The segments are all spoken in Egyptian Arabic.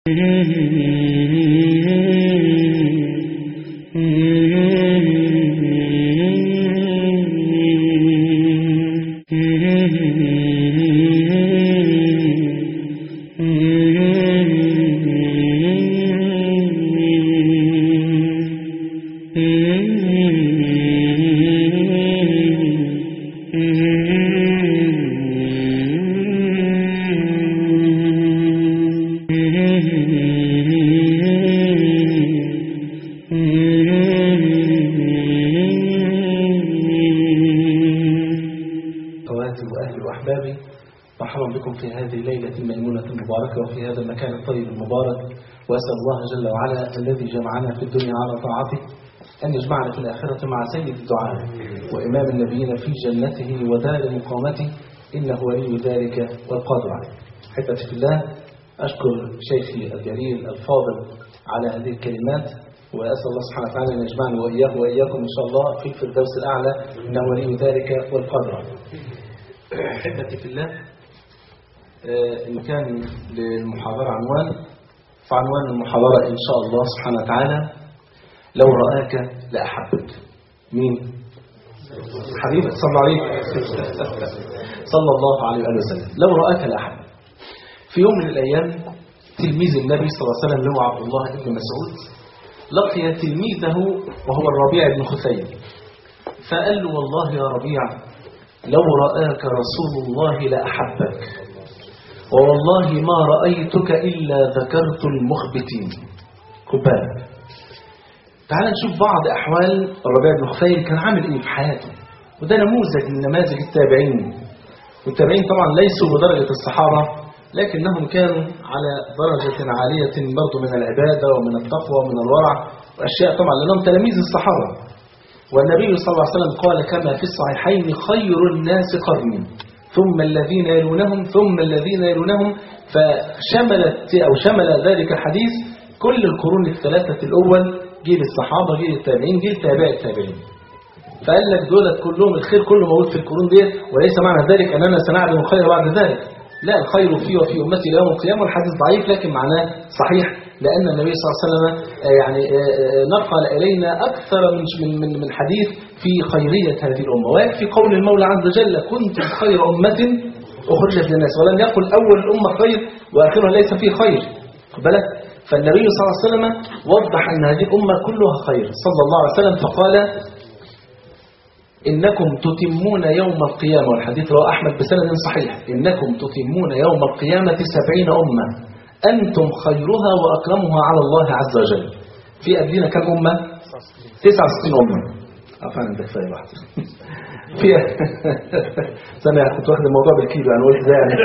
أخواتي وأهلي وأحبابي مرحبا بكم في هذه الليلة الميمونة المباركة وفي هذا المكان الطيب المبارك وأسأل الله جل وعلا الذي جمعنا في الدنيا على طاعته أن يجمعنا في الآخرة مع سيد الدعاء وإمام النبيين في جنته ودار مقامته إنه ولي ذلك والقادر عليه حبتي في الله أشكر شيخي الجليل الفاضل على هذه الكلمات وأسأل الله سبحانه وتعالى أن يجمعني وإياه وإياكم إن شاء الله في الفردوس الأعلى إنه ولي ذلك والقادر عليه أحبتي في الله آه، إن كان للمحاضرة عنوان فعنوان المحاضرة إن شاء الله سبحانه وتعالى لو رآك لأحبك مين؟ حبيبي صلى الله عليه صلى الله عليه وآله وسلم لو رآك لأحبك في يوم من الأيام تلميذ النبي صلى الله عليه وسلم اللي هو عبد الله بن مسعود لقي تلميذه وهو الربيع بن خثيم فقال له والله يا ربيع لو رآك رسول الله لأحبك ووالله ما رأيتك إلا ذكرت المخبتين كبار تعال نشوف بعض أحوال الربيع بن خثيم كان عامل إيه في حياته وده نموذج من نماذج التابعين والتابعين طبعا ليسوا بدرجة الصحابة لكنهم كانوا على درجة عالية برضو من العبادة ومن التقوى ومن الورع وأشياء طبعا لأنهم تلاميذ الصحابة والنبي صلى الله عليه وسلم قال كما في الصحيحين خير الناس قرني ثم الذين يلونهم ثم الذين يلونهم فشملت أو شمل ذلك الحديث كل القرون الثلاثة الأول جيل الصحابة جيل التابعين جيل تابع التابعين فقال لك دولت كلهم الخير كله موجود في القرون دي وليس معنى ذلك أننا سنعلم الخير بعد ذلك لا الخير فيه وفي أمتي يوم القيامة والحديث ضعيف لكن معناه صحيح لأن النبي صلى الله عليه وسلم آه، يعني آه، آه، نقل إلينا أكثر من من من من حديث في خيرية هذه الأمة ويكفي قول المولى عز وجل كنتم خير أمة أخرجت للناس ولم يقل أول الأمة خير وآخرها ليس فيه خير خد بالك فالنبي صلى الله عليه وسلم وضح أن هذه الأمة كلها خير صلى الله عليه وسلم فقال إنكم تتمون يوم القيامة والحديث رواه أحمد بسند صحيح إنكم تتمون يوم القيامة سبعين أمة أنتم خيرها وأكرمها على الله عز وجل في قبلنا كم أمة؟ 69 أمة عفوا أنت كفاية واحدة في سامع كنت واخد الموضوع بالكيلو أنا قلت ده يعني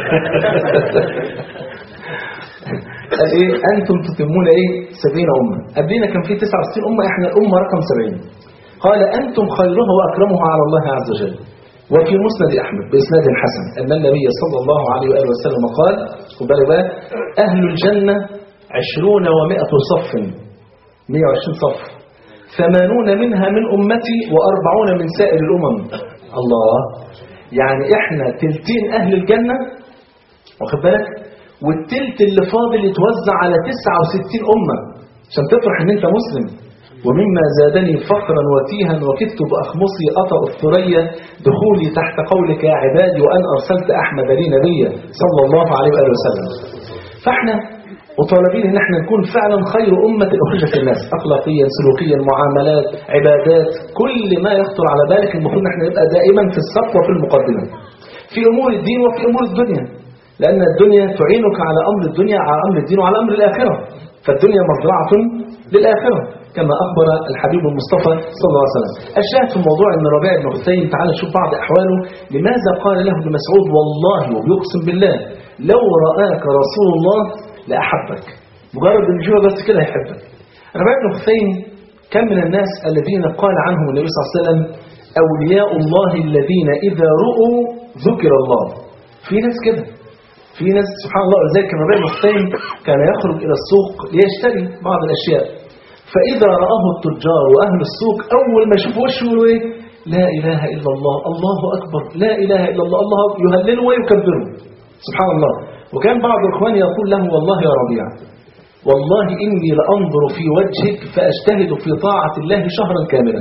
قال إيه أنتم تتمون إيه 70 أمة قبلنا كان في 69 أمة إحنا الأمة رقم 70 قال أنتم خيرها وأكرمها على الله عز وجل وفي مسند أحمد بإسناد حسن أن النبي صلى الله عليه وآله وسلم قال خد بالك بقى أهل الجنة عشرون ومائة صف 120 صف ثمانون منها من أمتي وأربعون من سائر الأمم الله يعني إحنا تلتين أهل الجنة واخد بالك والتلت اللي فاضل يتوزع على 69 أمة عشان تفرح ان انت مسلم ومما زادني فخرا وتيها وكدت بأخمصي أطأ الثريا دخولي تحت قولك يا عبادي وأن أرسلت أحمد لي نبيا صلى الله عليه وآله وسلم فاحنا مطالبين ان احنا نكون فعلا خير أمة أخرجت الناس أخلاقيا سلوكيا معاملات عبادات كل ما يخطر على بالك المفروض ان احنا نبقى دائما في الصف وفي المقدمة في أمور الدين وفي أمور الدنيا لأن الدنيا تعينك على أمر الدنيا على أمر الدين وعلى أمر الآخرة فالدنيا مزرعة للآخرة كما أخبر الحبيب المصطفى صلى الله عليه وسلم الشاهد في الموضوع أن ربيع بن حسين تعالى شوف بعض أحواله لماذا قال له ابن مسعود والله وبيقسم بالله لو رآك رسول الله لأحبك مجرد أن يشوفه بس كده هيحبك ربيع بن حسين كان من الناس الذين قال عنهم النبي صلى الله عليه وسلم أولياء الله الذين إذا رؤوا ذكر الله في ناس كده في ناس سبحان الله ولذلك كان ربيع بن حسين كان يخرج إلى السوق ليشتري بعض الأشياء فإذا رآه التجار وأهل السوق أول ما يشوفوا وشه يقولوا إيه لا إله إلا الله الله أكبر لا إله إلا الله الله يهلله ويكبره سبحان الله وكان بعض الإخوان يقول له والله يا ربيع والله إني لأنظر في وجهك فأجتهد في طاعة الله شهرا كاملا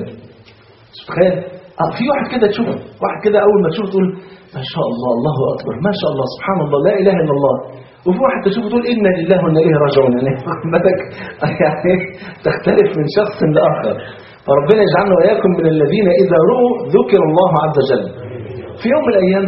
تخيل آه في واحد كده تشوفه واحد كده أول ما تشوفه تقول ما شاء الله الله أكبر ما شاء الله سبحان الله لا إله إلا الله وفي واحد تشوفه تقول إنا لله وإنا إليه راجعون يعني بالك يعني تختلف من شخص لآخر فربنا يجعلنا وإياكم من الذين إذا رؤوا ذكر الله عز وجل في يوم من الأيام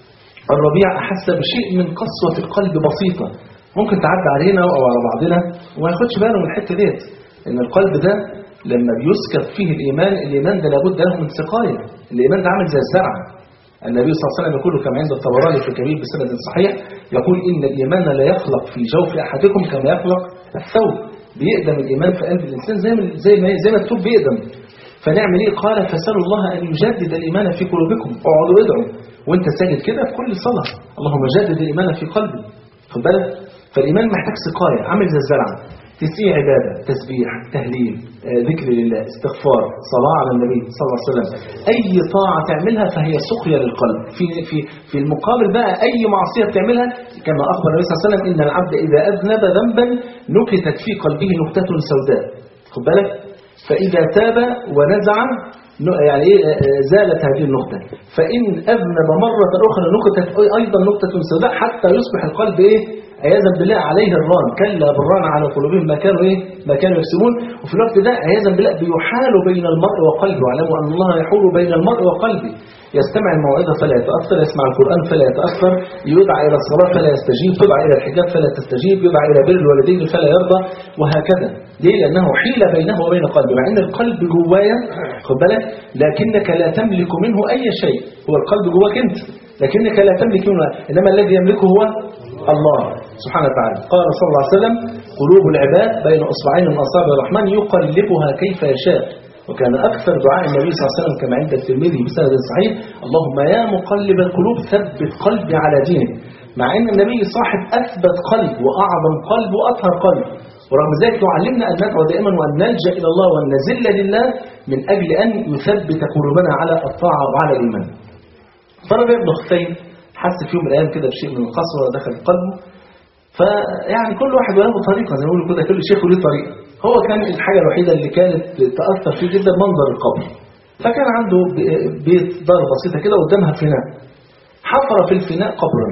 الربيع أحس بشيء من قسوة القلب بسيطة ممكن تعدي علينا أو على بعضنا وما ياخدش باله من الحتة ديت إن القلب ده لما بيسكب فيه الإيمان الإيمان ده لابد له من سقاية الإيمان ده عامل زي الزرع النبي صلى الله عليه وسلم يقول كما عند الطبراني في الكبير بسند صحيح يقول إن الإيمان لا يخلق في جوف أحدكم كما يخلق الثوب بيقدم الإيمان في قلب الإنسان زي ما زي ما زي ما الثوب بيقدم فنعمل إيه قال فسألوا الله أن يجدد الإيمان في قلوبكم اقعدوا ادعوا وانت ساجد كده في كل صلاة اللهم جدد الإيمان في قلبي خد بالك فالإيمان محتاج سقاية عامل زي الزرع تسقيه عبادة تسبيح تهليل آه، ذكر لله استغفار صلاة على النبي صلى الله عليه وسلم أي طاعة تعملها فهي سقيا للقلب في في في المقابل بقى أي معصية بتعملها كما أخبر النبي صلى الله عليه وسلم إن العبد إذا أذنب ذنبا نكتت في قلبه نكتة سوداء خد بالك فإذا تاب ونزع يعني ايه زالت هذه النقطة فإن أذنب مرة أخرى نكتت أيضا نقطة سوداء حتى يصبح القلب إيه عياذا بالله عليه الران كلا بالران على قلوبهم ما كانوا ايه ما كانوا يكسبون وفي الوقت ده عياذا بالله بيحال بين المرء وقلبه واعلموا ان الله يحول بين المرء وقلبه يستمع الموعظة فلا يتأثر يسمع القرآن فلا يتأثر يدعى إلى الصلاة فلا يستجيب تدعى إلى الحجاب فلا تستجيب يدعى إلى بر الوالدين فلا يرضى وهكذا ليه لأنه حيل بينه وبين قلبه مع أن القلب جوايا خد بالك لكنك لا تملك منه أي شيء هو القلب جواك أنت لكنك لا تملك منه إنما الذي يملكه هو الله سبحانه وتعالى قال صلى الله عليه وسلم قلوب العباد بين أصبعين من أصابع الرحمن يقلبها كيف يشاء وكان أكثر دعاء النبي صلى الله عليه وسلم كما عند الترمذي بسند صحيح اللهم يا مقلب القلوب ثبت قلبي على دينك مع أن النبي صاحب أثبت قلب وأعظم قلب وأطهر قلب ورغم ذلك يعلمنا أن ندعو دائما وأن نلجأ إلى الله وأن نزل لله من أجل أن يثبت قلوبنا على الطاعة وعلى الإيمان فربيع بن خفين حس في يوم من الأيام كده بشيء من القسوة دخل قلبه فيعني كل واحد وله طريقة زي ما بيقولوا كده كل شيخ له طريقة هو كان الحاجة الوحيدة اللي كانت تأثر فيه جدا منظر القبر فكان عنده بيت دار بسيطة كده قدامها فناء حفر في الفناء قبرا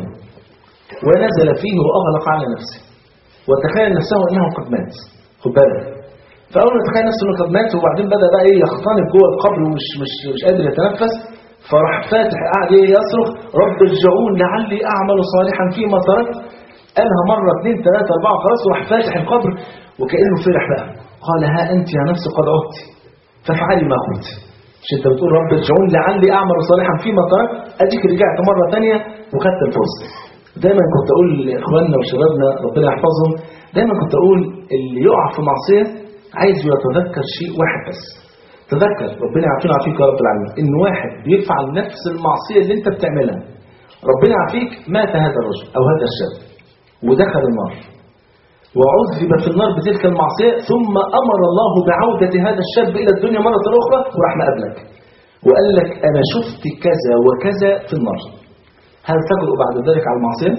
ونزل فيه وأغلق على نفسه وتخيل نفسه أنه قد مات خد بالك فأول ما تخيل نفسه أنه قد مات وبعدين بدأ بقى إيه يختنق جوه القبر ومش مش مش قادر يتنفس فراح فاتح قاعد ايه يصرخ رب ارجعون لعلي أعمل صالحا فيما تركت قالها مرة اثنين ثلاثة أربعة خلاص وراح فاتح القبر وكأنه فرح بقى قال ها أنت يا نفس قد عدت فافعلي ما قلت مش انت بتقول رب ارجعون لعلي أعمل صالحا فيما تركت أديك رجعت مرة ثانية وخدت الفرصة دايما كنت أقول لإخواننا وشبابنا ربنا يحفظهم دايما كنت أقول اللي يقع في معصية عايز يتذكر شيء واحد بس تذكر ربنا يعافينا ويعافيك يا رب العالمين ان واحد بيفعل نفس المعصية اللي انت بتعملها ربنا يعافيك مات هذا الرجل او هذا الشاب ودخل النار وعذب في النار بتلك المعصية ثم أمر الله بعودة هذا الشاب إلى الدنيا مرة أخرى وراح مقابلك وقال لك أنا شفت كذا وكذا في النار هل تجرؤ بعد ذلك على المعصية؟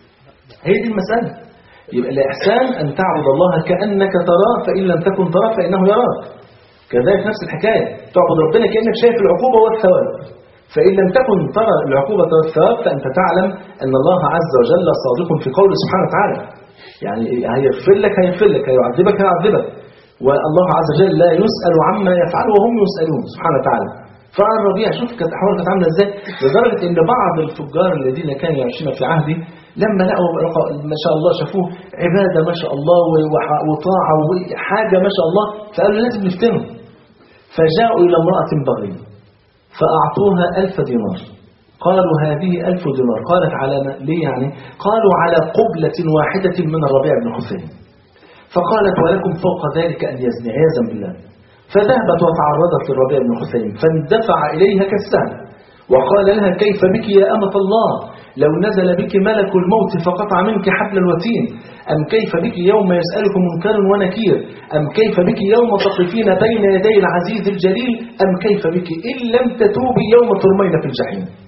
هي دي المسألة يبقى الإحسان أن تعبد الله كأنك تراه فإن لم تكن تراه فإنه يراك كذلك نفس الحكاية تعبد ربنا كأنك شايف العقوبة والثواب فإن لم تكن ترى العقوبة والثواب فأنت تعلم أن الله عز وجل صادق في قوله سبحانه وتعالى يعني هيغفر لك هيغفر لك هيعذبك هيعذبك والله عز وجل لا يسأل عما يفعل وهم يسألون سبحانه وتعالى فالربيع شوف كانت أحوال كانت عاملة إزاي لدرجة أن بعض الفجار الذين كانوا يعيشون في عهدي لما لقوا ما شاء الله شافوه عبادة ما شاء الله وطاعة وحاجة ما شاء الله فقالوا لازم نفتنهم فجاءوا إلى امرأة بغي فأعطوها ألف دينار قالوا هذه ألف دينار قالت على ما ليه يعني قالوا على قبلة واحدة من الربيع بن حسين فقالت ولكم فوق ذلك أن يزني عياذا بالله فذهبت وتعرضت للربيع بن حسين فاندفع إليها كالسهم وقال لها كيف بك يا أمة الله لو نزل بك ملك الموت فقطع منك حبل الوتين أم كيف بك يوم يسألك منكر ونكير أم كيف بك يوم تقفين بين يدي العزيز الجليل أم كيف بك إن لم تتوبي يوم ترمين في الجحيم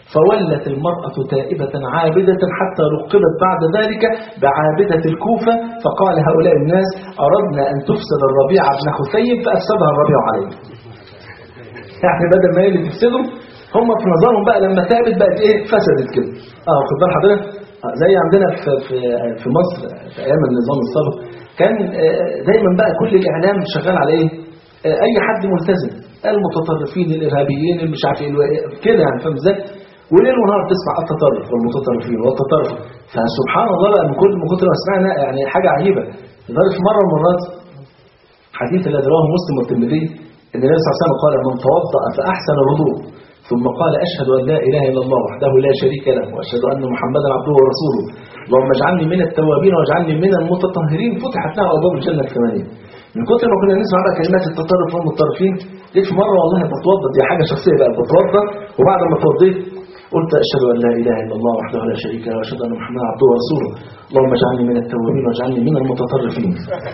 فولت المرأة تائبة عابدة حتى رقبت بعد ذلك بعابدة الكوفة فقال هؤلاء الناس أردنا أن تفسد الربيع بن خثيب فأفسدها الربيع عليه يعني بدل ما هي اللي تفسده هم في نظرهم بقى لما تابت بقت ايه فسدت كده اه خد بال حضرتك آه، زي عندنا في في في مصر في ايام النظام السابق كان آه، دايما بقى كل الاعلام شغال على ايه آه، اي حد ملتزم المتطرفين الارهابيين اللي مش عارف ايه الو- كده يعني فاهم ازاي وليل ونهار تسمع التطرف والمتطرفين والتطرف فسبحان الله بقى من كل من كتر ما سمعنا يعني حاجه عجيبه لدرجه في مره من المرات حديث الذي رواه مسلم والترمذي ان النبي صلى الله عليه وسلم قال من توضا فاحسن الوضوء ثم قال اشهد ان لا اله الا الله وحده لا شريك له واشهد ان محمدا عبده ورسوله اللهم اجعلني من التوابين واجعلني من المتطهرين فتحت له ابواب الجنه الثمانيه من كتر ما كنا نسمع بقى كلمات التطرف والمتطرفين جيت في مره والله بتوضا دي حاجه شخصيه بقى بتوضا وبعد ما اتوضيت قلت أشهد أن لا إله إلا الله وحده لا شريك له وأشهد أن محمدا عبده ورسوله اللهم اجعلني من التوابين واجعلني من المتطرفين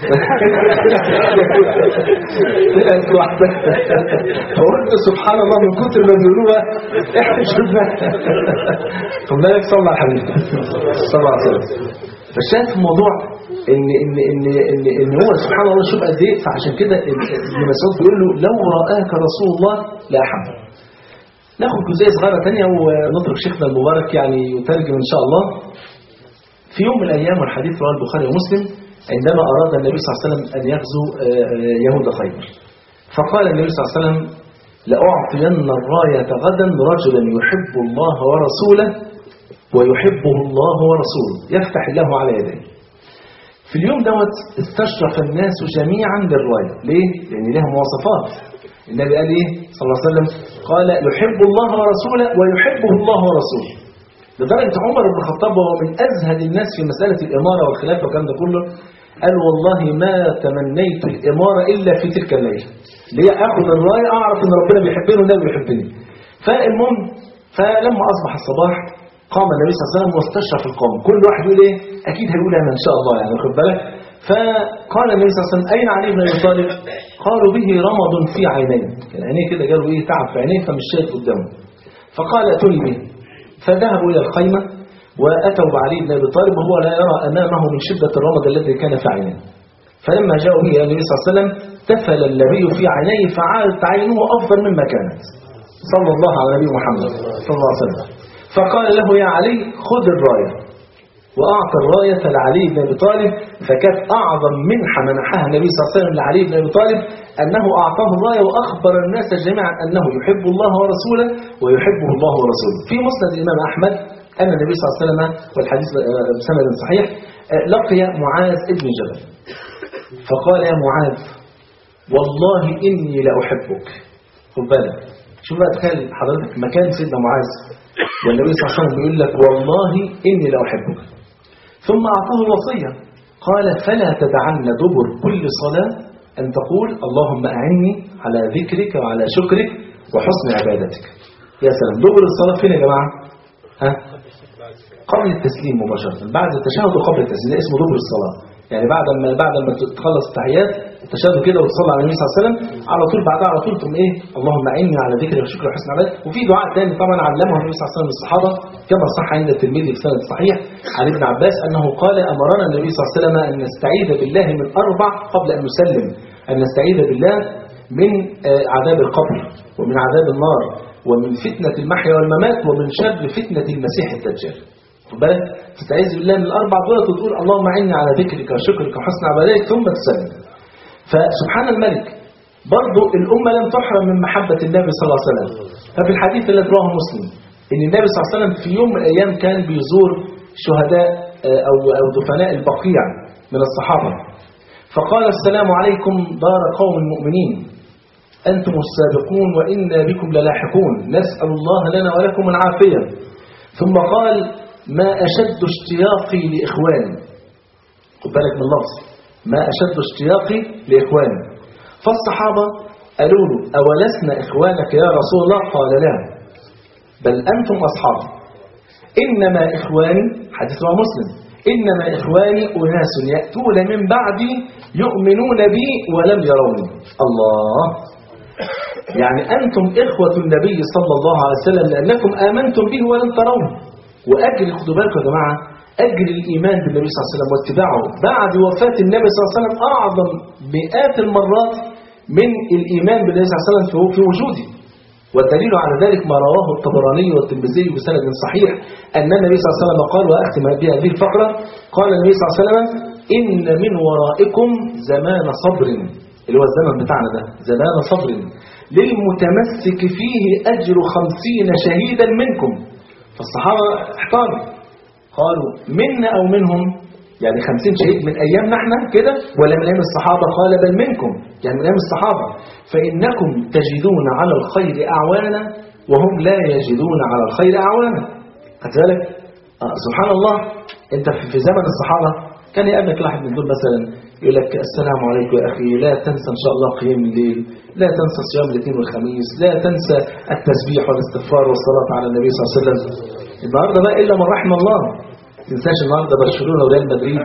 طلعت واحدة فقلت سبحان الله من كتر ما بيقولوها احنا شفنا خد بالك صلى على الحبيب صلى الله عليه وسلم فشايف الموضوع ان ان ان ان ان هو سبحان الله شوف قد ايه فعشان كده ابن مسعود بيقول له لو راك رسول الله لاحبك ناخد جزئية صغيرة تانية ونترك شيخنا المبارك يعني يترجم إن شاء الله في يوم من الأيام والحديث رواه البخاري ومسلم عندما أراد النبي صلى الله عليه وسلم أن يغزو آه، آه، يهود خيبر فقال النبي صلى الله عليه وسلم لأعطين الراية غدا رجلا يحب الله ورسوله ويحبه الله ورسوله يفتح الله على يديه في اليوم دوت استشرف الناس جميعا للراية ليه؟ لأن لها مواصفات النبي قال ايه صلى الله عليه وسلم قال يحب الله ورسوله ويحبه الله ورسوله لدرجة عمر بن الخطاب وهو من أزهد الناس في مسألة الإمارة والخلافة والكلام ده كله قال والله ما تمنيت الإمارة إلا في تلك الليلة ليه أخذ الراية أعرف أن ربنا بيحبني والنبي بيحبني فالمهم فلما أصبح الصباح قام النبي صلى الله عليه وسلم واستشرف القوم كل واحد يقول ايه اكيد هيقول انا ان شاء الله يعني واخد بالك فقال النبي صلى الله عليه وسلم اين علي بن ابي طالب قالوا به رمض في عينيه كان عينيه كده جاله ايه تعب في عينيه فمش شايف قدامه فقال اتوني به فذهبوا الى الخيمه واتوا بعلي بن ابي طالب وهو لا يرى امامه من شده الرمض الذي كان في عينيه فلما جاءوا به الى النبي صلى الله عليه وسلم تفل النبي في عينيه فعادت عينه افضل مما كانت صلى الله على نبي محمد صلى الله عليه وسلم فقال له يا علي خذ الراية وأعطى الراية لعلي بن أبي طالب فكانت أعظم منحة منحها النبي صلى الله عليه وسلم لعلي بن أبي طالب أنه أعطاه الراية وأخبر الناس جميعا أنه يحب الله ورسوله ويحبه الله ورسوله في مسند الإمام أحمد أن النبي صلى الله عليه وسلم والحديث آه، بسند صحيح آه، لقي معاذ ابن جبل فقال يا معاذ والله إني لأحبك خد بالك شوف بقى تخيل حضرتك مكان سيدنا معاذ والنبي صلى الله عليه وسلم بيقول لك والله إني لأحبك ثم أعطاه الوصية قال فلا تدعن دبر كل صلاة أن تقول اللهم أعني على ذكرك وعلى شكرك وحسن عبادتك يا سلام دبر الصلاة فين يا جماعة ها؟ قبل التسليم مباشرة بعد التشهد وقبل التسليم ده اسمه دبر الصلاة يعني بعد ما بعد ما تخلص التحيات التشهد كده وتصلي على النبي صلى الله عليه وسلم على طول بعدها على طول تقوم ايه اللهم اعني على ذكرك وشكرك وحسن عبادتك وفي دعاء ثاني طبعا علمه النبي صلى الله عليه وسلم للصحابه كما صح عند الترمذي في سند صحيح عن ابن عباس انه قال امرنا النبي صلى الله عليه وسلم ان نستعيذ بالله من اربع قبل ان نسلم ان نستعيذ بالله من آه، عذاب القبر ومن عذاب النار ومن فتنة المحيا والممات ومن شر فتنة المسيح الدجال خد بالك تستعيذ بالله من الاربع دول وتقول اللهم اعني على ذكرك وشكرك وحسن عبادتك ثم تسلم فسبحان الملك برضو الأمة لم تحرم من محبة النبي صلى الله عليه وسلم ففي الحديث الذي رواه مسلم إن النبي صلى الله عليه وسلم في يوم من الأيام كان بيزور شهداء آه، أو أو دفناء البقيع من الصحابة فقال السلام عليكم دار قوم المؤمنين أنتم السابقون وإنا بكم للاحقون نسأل الله لنا ولكم العافية ثم قال ما أشد اشتياقي لإخواني خد بالك من اللفظ ما أشد اشتياقي لإخواني فالصحابة قالوا له أولسنا إخوانك يا رسول الله قال لا بل أنتم أصحابي إنما إخواني حديث رواه مسلم إنما إخواني أناس يأتون من بعدي يؤمنون بي ولم يروني الله يعني أنتم إخوة النبي صلى الله عليه وسلم لأنكم آمنتم به ولم ترونه وأجل خدوا بالكم يا جماعة أجل الإيمان بالنبي صلى الله عليه وسلم واتباعه بعد وفاة النبي صلى الله عليه وسلم أعظم مئات المرات من الإيمان بالنبي صلى الله عليه وسلم في في وجوده والدليل على ذلك ما رواه الطبراني والترمذي بسند صحيح أن النبي صلى الله عليه وسلم قال وأختم بهذه الفقرة قال النبي صلى الله عليه وسلم إن من ورائكم زمان صبر اللي هو الزمن بتاعنا ده زمان صبر للمتمسك فيه أجر خمسين شهيدا منكم فالصحابة احتاروا قالوا منا أو منهم يعني خمسين شهيد من أيامنا احنا كده ولا من أيام الصحابة قال بل منكم يعني من أيام الصحابة فإنكم تجدون على الخير أعوانا وهم لا يجدون على الخير أعوانا كذلك آه سبحان الله انت في زمن الصحابة كان يقابلك واحد من دول مثلا يقول لك السلام عليكم يا أخي لا تنسى إن شاء الله قيام الليل لا تنسى صيام الاثنين والخميس لا تنسى التسبيح والاستغفار والصلاة على النبي صلى الله عليه وسلم النهارده بقى إلا من رحم الله تنساش النهارده برشلونه وريال مدريد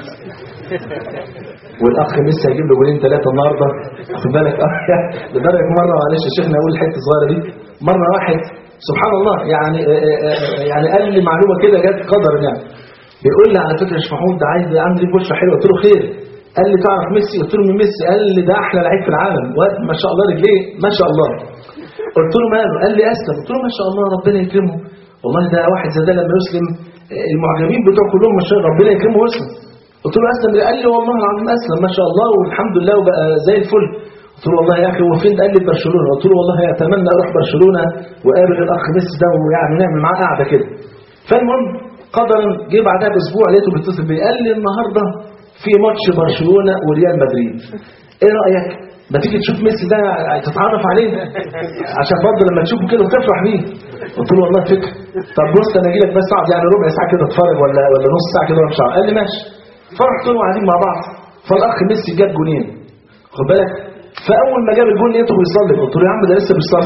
والاخ ميسي هيجيب له جولين ثلاثه النهارده خد بالك اه لدرجه مره معلش يا شيخنا اقول الحته الصغيره دي مره واحد سبحان الله يعني يعني قال لي معلومه كده جت قدر يعني بيقول لي على فكره يا شيخ محمود ده عايز عامل لي بشره حلوه قلت له خير قال لي تعرف ميسي قلت له مين ميسي قال لي ده احلى لعيب في العالم واد ما شاء الله رجليه ما شاء الله قلت له ماله قال لي اسلم قلت له ما شاء الله ربنا يكرمه والله ده واحد زي ده لما يسلم المعجبين بتوع كلهم ما شاء الله ربنا يكرمه ويسلم قلت له اسلم قال لي والله العظيم اسلم ما شاء الله والحمد لله وبقى زي الفل قلت له والله يا اخي هو فين قال لي برشلونه قلت له والله اتمنى اروح برشلونه واقابل الاخ ميسي ده ويعني نعمل معاه قعده كده فالمهم قدرا جه بعدها باسبوع لقيته بيتصل بيا قال لي النهارده في ماتش برشلونه وريال مدريد ايه رايك ما تيجي تشوف ميسي ده تتعرف عليه عشان برضه لما تشوفه كده وتفرح بيه قلت له والله فكره طب بص انا اجي لك بس اقعد يعني ربع ساعه كده اتفرج ولا ولا نص ساعه كده وامشي قال لي ماشي فرحت له قاعدين مع بعض فالاخ ميسي جاب جونين خد بالك فاول ما جاب الجون لقيته بيصلي قلت له يا عم ده لسه بيصلي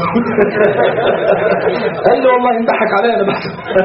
قال لي والله انت ضحك عليا انا بس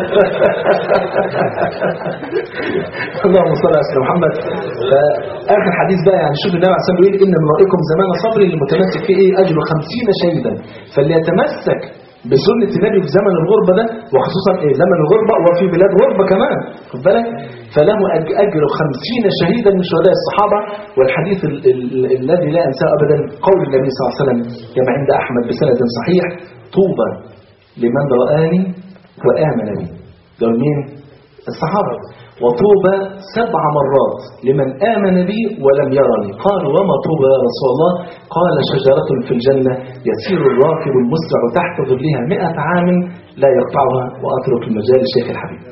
اللهم صل على سيدنا محمد اخر حديث بقى يعني شوف النبي عليه الصلاه والسلام بيقول ان من رائكم زمان صبر المتمسك فيه ايه اجر 50 شهيدا فليتمسك بسنة النبي في زمن الغربة ده وخصوصا إيه زمن الغربة وفي بلاد غربة كمان خد بالك فله أجر خمسين شهيدا من شهداء الصحابة والحديث ال ال الذي لا أنساه أبدا قول النبي صلى الله عليه وسلم كما عند أحمد بسند صحيح طوبى لمن رآني وآمن بي دول مين؟ الصحابة وطوبى سبع مرات لمن آمن بي ولم يرني قالوا وما طوبى يا رسول الله قال شجرة في الجنة يسير الراكب المسرع تحت ظلها مئة عام لا يقطعها وأترك المجال الشيخ الحبيب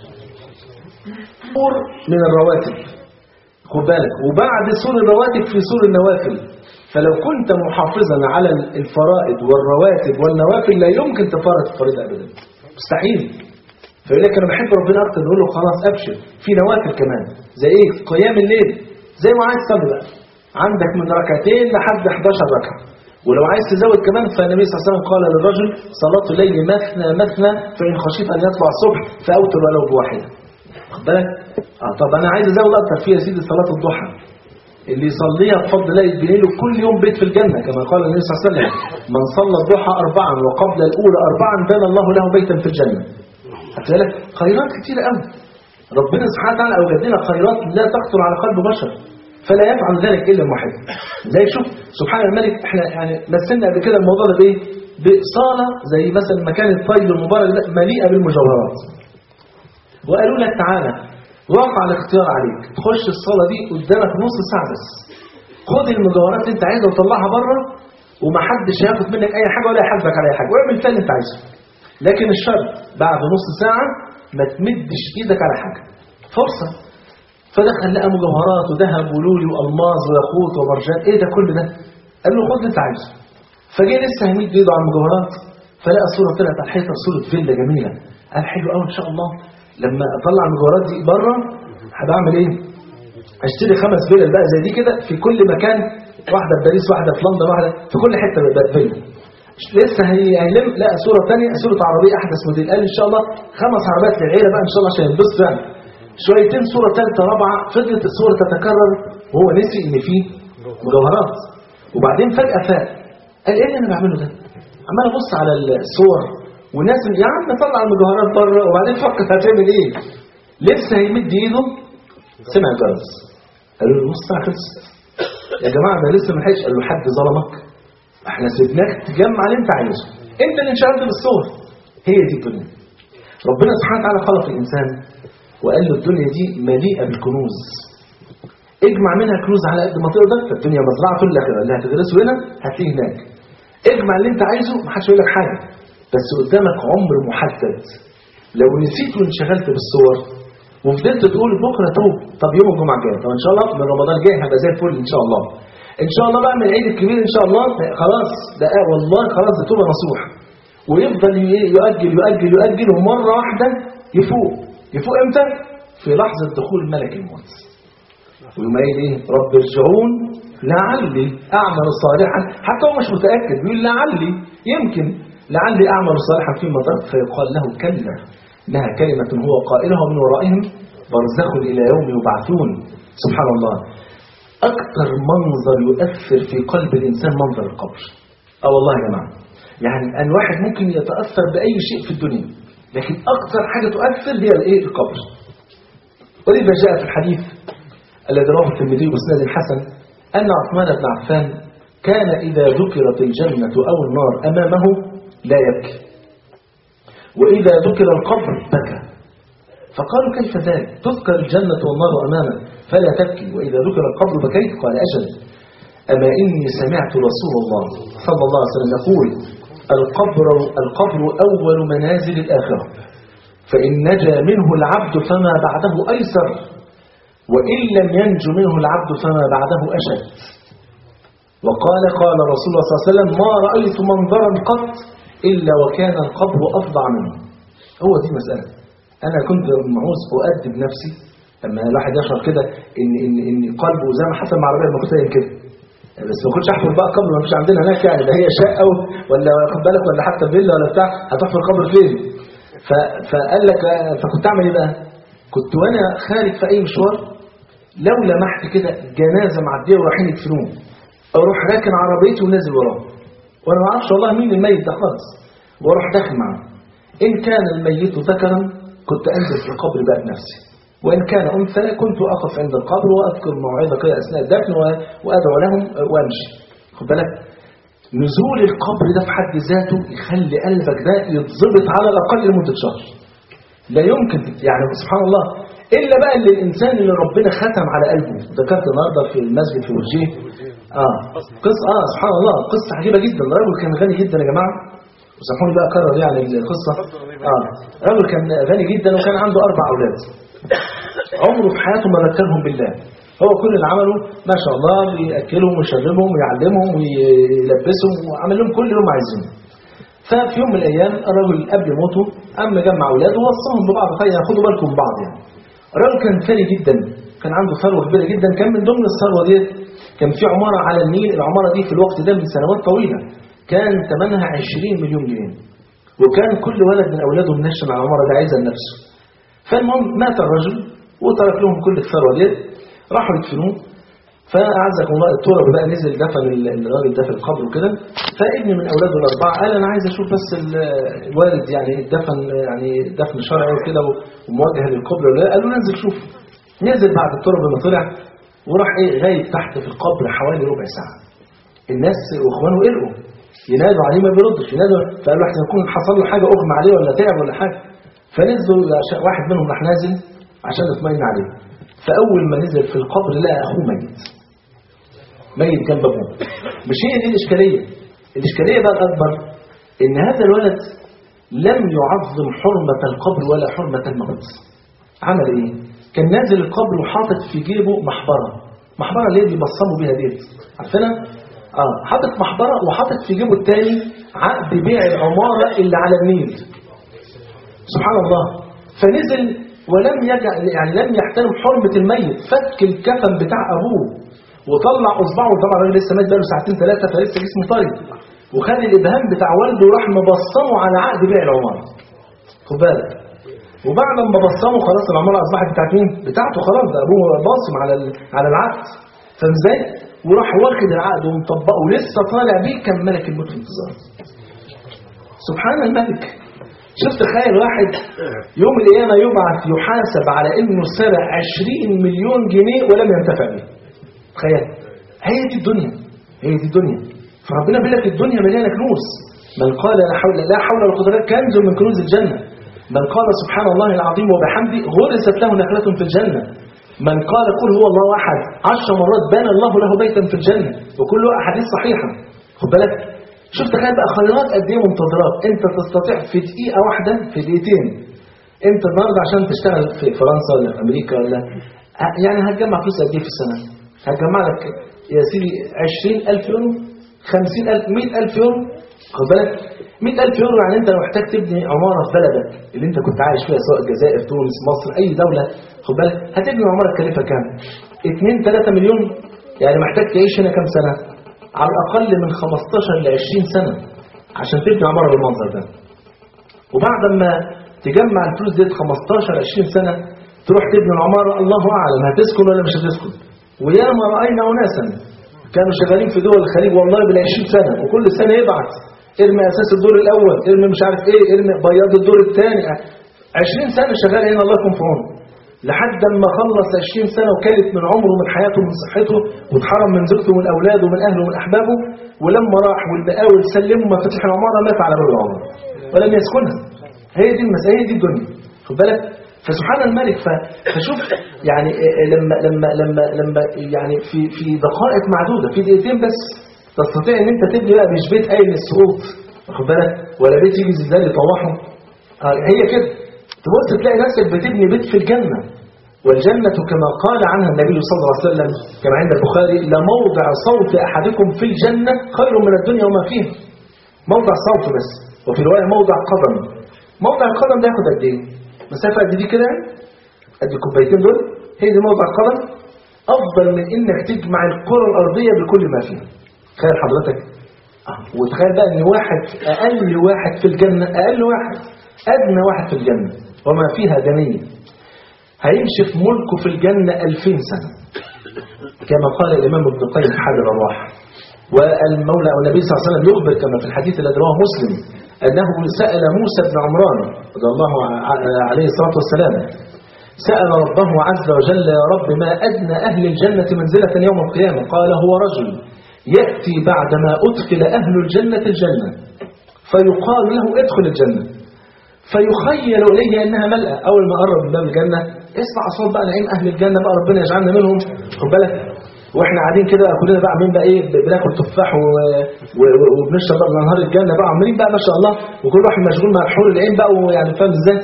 سور من الرواتب خد بالك وبعد سور الرواتب في سور النوافل فلو كنت محافظا على الفرائض والرواتب والنوافل لا يمكن تفارق الفريضة أبدا مستحيل فيقول لك انا بحب ربنا اكتر نقول له خلاص ابشر في نوافل كمان زي ايه قيام الليل زي ما عايز تصلي بقى عندك من ركعتين لحد 11 ركعه ولو عايز تزود كمان فالنبي صلى الله عليه وسلم قال للرجل صلاه الليل مثنى مثنى فان خشيت ان يطلع الصبح فاوتر ولو بواحده خد بالك اه طب انا عايز ازود اكتر في يا سيدي صلاه الضحى اللي يصليها بفضل الله يتبني له كل يوم بيت في الجنه كما قال النبي صلى الله عليه وسلم من صلى الضحى اربعا وقبل الاولى اربعا بنى الله له بيتا في الجنه بالك خيرات كتيرة قوي ربنا سبحانه وتعالى أوجد لنا خيرات لا تخطر على قلب بشر فلا يفعل ذلك إلا واحد زي شوف سبحان الملك احنا يعني مثلنا قبل كده الموضوع ده بايه بصالة زي مثلا مكان الطيب المبارك ده مليئة بالمجوهرات وقالوا لك تعالى وقع الاختيار عليك تخش الصالة دي قدامك نص ساعة بس خد المجوهرات اللي انت عايزها وطلعها بره ومحدش هياخد منك اي حاجة ولا يحاسبك على اي حاجة واعمل فيها اللي انت عايزه لكن الشرط بعد نص ساعة ما تمدش ايدك على حاجة فرصة فدخل لقى مجوهرات وذهب ولولي والماظ وياقوت ومرجان ايه ده كل ده قال له خد اللي انت عايزه فجه لسه هيمد ايده على المجوهرات فلقى صورة طلعت على الحيطة صورة فيلا جميلة قال حلو قوي ان شاء الله لما اطلع المجوهرات دي بره هبعمل ايه اشتري خمس فيلا بقى زي دي كده في كل مكان واحدة في باريس واحدة في لندن واحدة في كل حتة بقى فيلا لسه هيلم لا صورة ثانية صورة عربية أحدث موديل قال إن شاء الله خمس عربيات للعيلة بقى إن شاء الله عشان ينبسطوا يعني شويتين صورة ثالثة رابعة فضلت الصورة تتكرر وهو نسي إن فيه مجوهرات وبعدين فجأة فاق قال إيه اللي أنا بعمله ده؟ عمال ابص على الصور وناس يا عم طلع المجوهرات بره وبعدين فكر هتعمل ايه لسه هيمد ايده سمع جرس قال له نص ساعه خلصت يا جماعه ده لسه ما لحقش قال له حد ظلمك احنا سيبناك تجمع اللي انت عايزه انت اللي انشغلت بالصور هي دي الدنيا ربنا سبحانه وتعالى خلق الانسان وقال له الدنيا دي مليئه بالكنوز اجمع منها كنوز على قد ما تقدر فالدنيا مزرعه في الاخره اللي هتدرسه هنا هتلاقيه هناك اجمع اللي انت عايزه ما حدش يقول لك حاجه بس قدامك عمر محدد لو نسيت وانشغلت بالصور وفضلت تقول بكره توب طب يوم الجمعه الجاي طب ان شاء الله من رمضان الجاي هبقى زي الفل ان شاء الله ان شاء الله بقى من العيد الكبير ان شاء الله خلاص ده آه والله خلاص ده توبه نصوح ويفضل ي- يؤجل يؤجل يؤجل ومره واحده يفوق يفوق امتى في لحظه دخول ملك الموت ويقوم قايل ايه رب ارجعون لعلي اعمل صالحا حتى هو مش متاكد بيقول لعلي يمكن لعلي اعمل صالحا فيما ترك فيقال له كلا انها كلمه هو قائلها ومن ورائهم برزخ الى يوم يبعثون سبحان الله اكثر منظر يؤثر في قلب الانسان منظر القبر اه والله يا جماعه يعني ان واحد ممكن يتاثر باي شيء في الدنيا لكن اكثر حاجه تؤثر هي الايه القبر ولذا جاء في الحديث الذي رواه الترمذي باسناد حسن ان عثمان بن عفان كان اذا ذكرت الجنه او النار امامه لا يبكي واذا ذكر القبر بكى فقالوا كيف ذلك تذكر الجنه والنار امامك فلا تبكي واذا ذكر القبر بكيت قال اجل اما اني سمعت رسول الله صلى الله عليه وسلم يقول القبر القبر اول منازل الاخره فإن نجا منه العبد فما بعده أيسر وإن لم ينج منه العبد فما بعده أشد وقال قال رسول الله صلى الله عليه وسلم ما رأيت منظرا قط إلا وكان القبر أفضع منه هو دي مسألة أنا كنت معوز أؤدب نفسي لما الواحد يشعر كده إن إن إن قلبه زي ما حسن مع عربية المقتين كده بس ما كنتش احفر بقى قبر ما فيش عندنا هناك يعني ده هي شقه ولا واخد بالك ولا حتى فيلا ولا بتاع هتحفر قبر فين؟ ف- فقال لك فكنت اعمل ايه بقى كنت وانا خارج في اي مشوار لو لمحت كده جنازه معديه ورايحين يدفنوه اروح راكن عربيتي ونازل وراه وانا ما اعرفش والله مين الميت ده خالص واروح داخل معاه ان كان الميت ذكرا كنت انزل في القبر بقى بنفسي وان كان انثى كنت اقف عند القبر واذكر موعظه كده اثناء الدفن و- وادعو لهم وامشي خد بالك نزول القبر ده في حد ذاته يخلي قلبك ده يتظبط على الاقل لمده شهر لا يمكن يعني سبحان الله الا بقى اللي الانسان اللي ربنا ختم على قلبه ذكرت النهارده في المسجد في وجيه اه قصه اه سبحان الله قصه عجيبه جدا الراجل كان غني جدا يا جماعه وسامحوني بقى اكرر يعني القصه اه راجل كان غني جدا وكان عنده اربع اولاد عمره في حياته ما ذكرهم بالله هو كل اللي عمله ما شاء الله بياكلهم ويشربهم ويعلمهم ويلبسهم وعمل لهم كل اللي هم عايزينه ففي يوم من الايام الرجل قبل موته قام جمع اولاده ووصاهم ببعض خير خدوا بالكم من بعض يعني الراجل كان ثري جدا كان عنده ثروه كبيره جدا كان من ضمن الثروه دي كان في عماره على النيل العماره دي في الوقت ده من سنوات طويله كان ثمنها 20 مليون جنيه وكان كل ولد من اولاده منشن على العماره دي عايزها لنفسه فالمهم مات الرجل وترك لهم كل الثروه دي راحوا يدفنوه فأعزكم الله التراب بقى نزل دفن الراجل ده في القبر وكده فابن من أولاده الأربعة قال أنا عايز أشوف بس الوالد يعني دفن يعني دفن شرعي وكده وموجه للقبر ولا لا قالوا ننزل شوف نزل بعد التراب لما طلع وراح إيه غايب تحت في القبر حوالي ربع ساعة الناس وإخوانه قلقوا ينادوا عليه ما بيردش ينادوا فقالوا احسن يكون حصل له حاجة أغمى عليه ولا تعب ولا حاجة فنزلوا واحد منهم راح نازل عشان يطمئن عليه فأول ما نزل في القبر لقى أخوه ميت ميت جنب أبوه مش هي دي الإشكالية الإشكالية بقى الأكبر إن هذا الولد لم يعظم حرمة القبر ولا حرمة الموت عمل إيه؟ كان نازل القبر وحاطط في جيبه محبرة محبرة اللي هي بيبصموا بيها ديت عارفينها؟ اه حاطط محبرة وحاطط في جيبه الثاني عقد بيع العمارة اللي على النيل سبحان الله فنزل ولم يجعل يعني لم يحترم حرمة الميت فك الكفن بتاع أبوه وطلع أصبعه طبعا الراجل لسه مات بقاله ساعتين ثلاثة فلسه جسمه طري وخد الإبهام بتاع والده وراح مبصمه على عقد بيع العمارة خد بالك وبعد ما بصمه خلاص العمارة أصبحت بتاعت مين؟ بتاعته خلاص ده أبوه باصم على على العقد فاهم ازاي؟ وراح واخد العقد ومطبقه ولسه طالع بيه كان ملك الموت في انتظاره سبحان الملك شفت تخيل واحد يوم القيامة يبعث يحاسب على انه سرق 20 مليون جنيه ولم ينتفع به تخيل هي دي الدنيا هي دي الدنيا فربنا بيقول لك الدنيا مليانه كنوز من قال لا حول لا حول ولا قوه الا بالله كنز من كنوز الجنه من قال سبحان الله العظيم وبحمده غرست له نخله في الجنه من قال قل هو الله احد عشر مرات بنى الله له بيتا في الجنه وكله احاديث صحيحه خد بالك شوف تخيل بقى خيرات قد ايه منتظرات انت تستطيع في دقيقه واحده في دقيقتين انت النهارده عشان تشتغل في فرنسا ولا في امريكا ولا يعني هتجمع فلوس قد ايه في السنه هتجمع لك يا سيدي 20000 يورو 50000 100000 يورو خد بالك 100000 يورو يعني انت لو محتاج تبني عماره في بلدك اللي انت كنت عايش فيها سواء الجزائر تونس مصر اي دوله خد بالك هتبني عماره تكلفها كام 2 3 مليون يعني محتاج تعيش هنا كام سنه على الاقل من 15 ل 20 سنه عشان تبني عماره بالمنظر ده وبعد ما تجمع الفلوس ديت 15 20 سنه تروح تبني العماره الله اعلم هتسكن ولا مش هتسكن وياما راينا اناسا كانوا شغالين في دول الخليج والله بال 20 سنه وكل سنه يبعت ارمي اساس الدور الاول ارمي مش عارف ايه ارمي بياض الدور الثاني 20 سنه شغال هنا الله يكون في عونه لحد ما خلص 20 سنه وكلت من عمره ومن حياته ومن صحته واتحرم من زوجته ومن اولاده ومن اهله ومن احبابه ولما راح والمقاول سلموا مفاتيح العماره مات على باب العماره ولم يسكنها هي دي المسألة هي دي الدنيا خد بالك فسبحان الملك ف- فشوف يعني لما لما لما لما يعني في في دقائق معدوده في دقيقتين بس تستطيع ان انت تبني بقى مش بيت قايم السقوط واخد بالك ولا بيت يجي زلزال يطوحه آه، هي كده تبص تلاقي نفسك بتبني بيت في الجنه والجنة كما قال عنها النبي صلى الله عليه وسلم كما عند البخاري لموضع صوت أحدكم في الجنة خير من الدنيا وما فيها موضع صوت بس وفي رواية موضع قدم موضع القدم ده ياخد قد ايه مسافة قد دي كده قد الكوبايتين دول هي دي موضع القدم أفضل من إنك تجمع الكرة الأرضية بكل ما فيها تخيل حضرتك آه، وتخيل بقى إن واحد أقل واحد في الجنة أقل واحد أدنى واحد في الجنة وما فيها دنية هيمشي في ملكه في الجنة ألفين سنة كما قال الإمام ابن القيم في حال الأرواح والمولى أو النبي صلى الله عليه وسلم يخبر كما في الحديث الذي رواه مسلم أنه سأل موسى بن عمران رضي الله ع- عليه الصلاة والسلام سأل ربه عز وجل يا رب ما أدنى أهل الجنة منزلة يوم القيامة قال هو رجل يأتي بعدما أدخل أهل الجنة الجنة فيقال له ادخل الجنة فيخيل إليه أنها ملأة أول ما قرب من باب الجنة اسمع أصوات بقى نعيم أهل الجنة بقى ربنا يجعلنا منهم خد بالك واحنا قاعدين كده كلنا بقى عاملين بقى ايه بناكل تفاح و... و... و- وبنشرب بقى من انهار الجنه بقى عاملين بقى ما شاء الله وكل واحد مشغول مع الحور العين بقى ويعني فاهم ازاي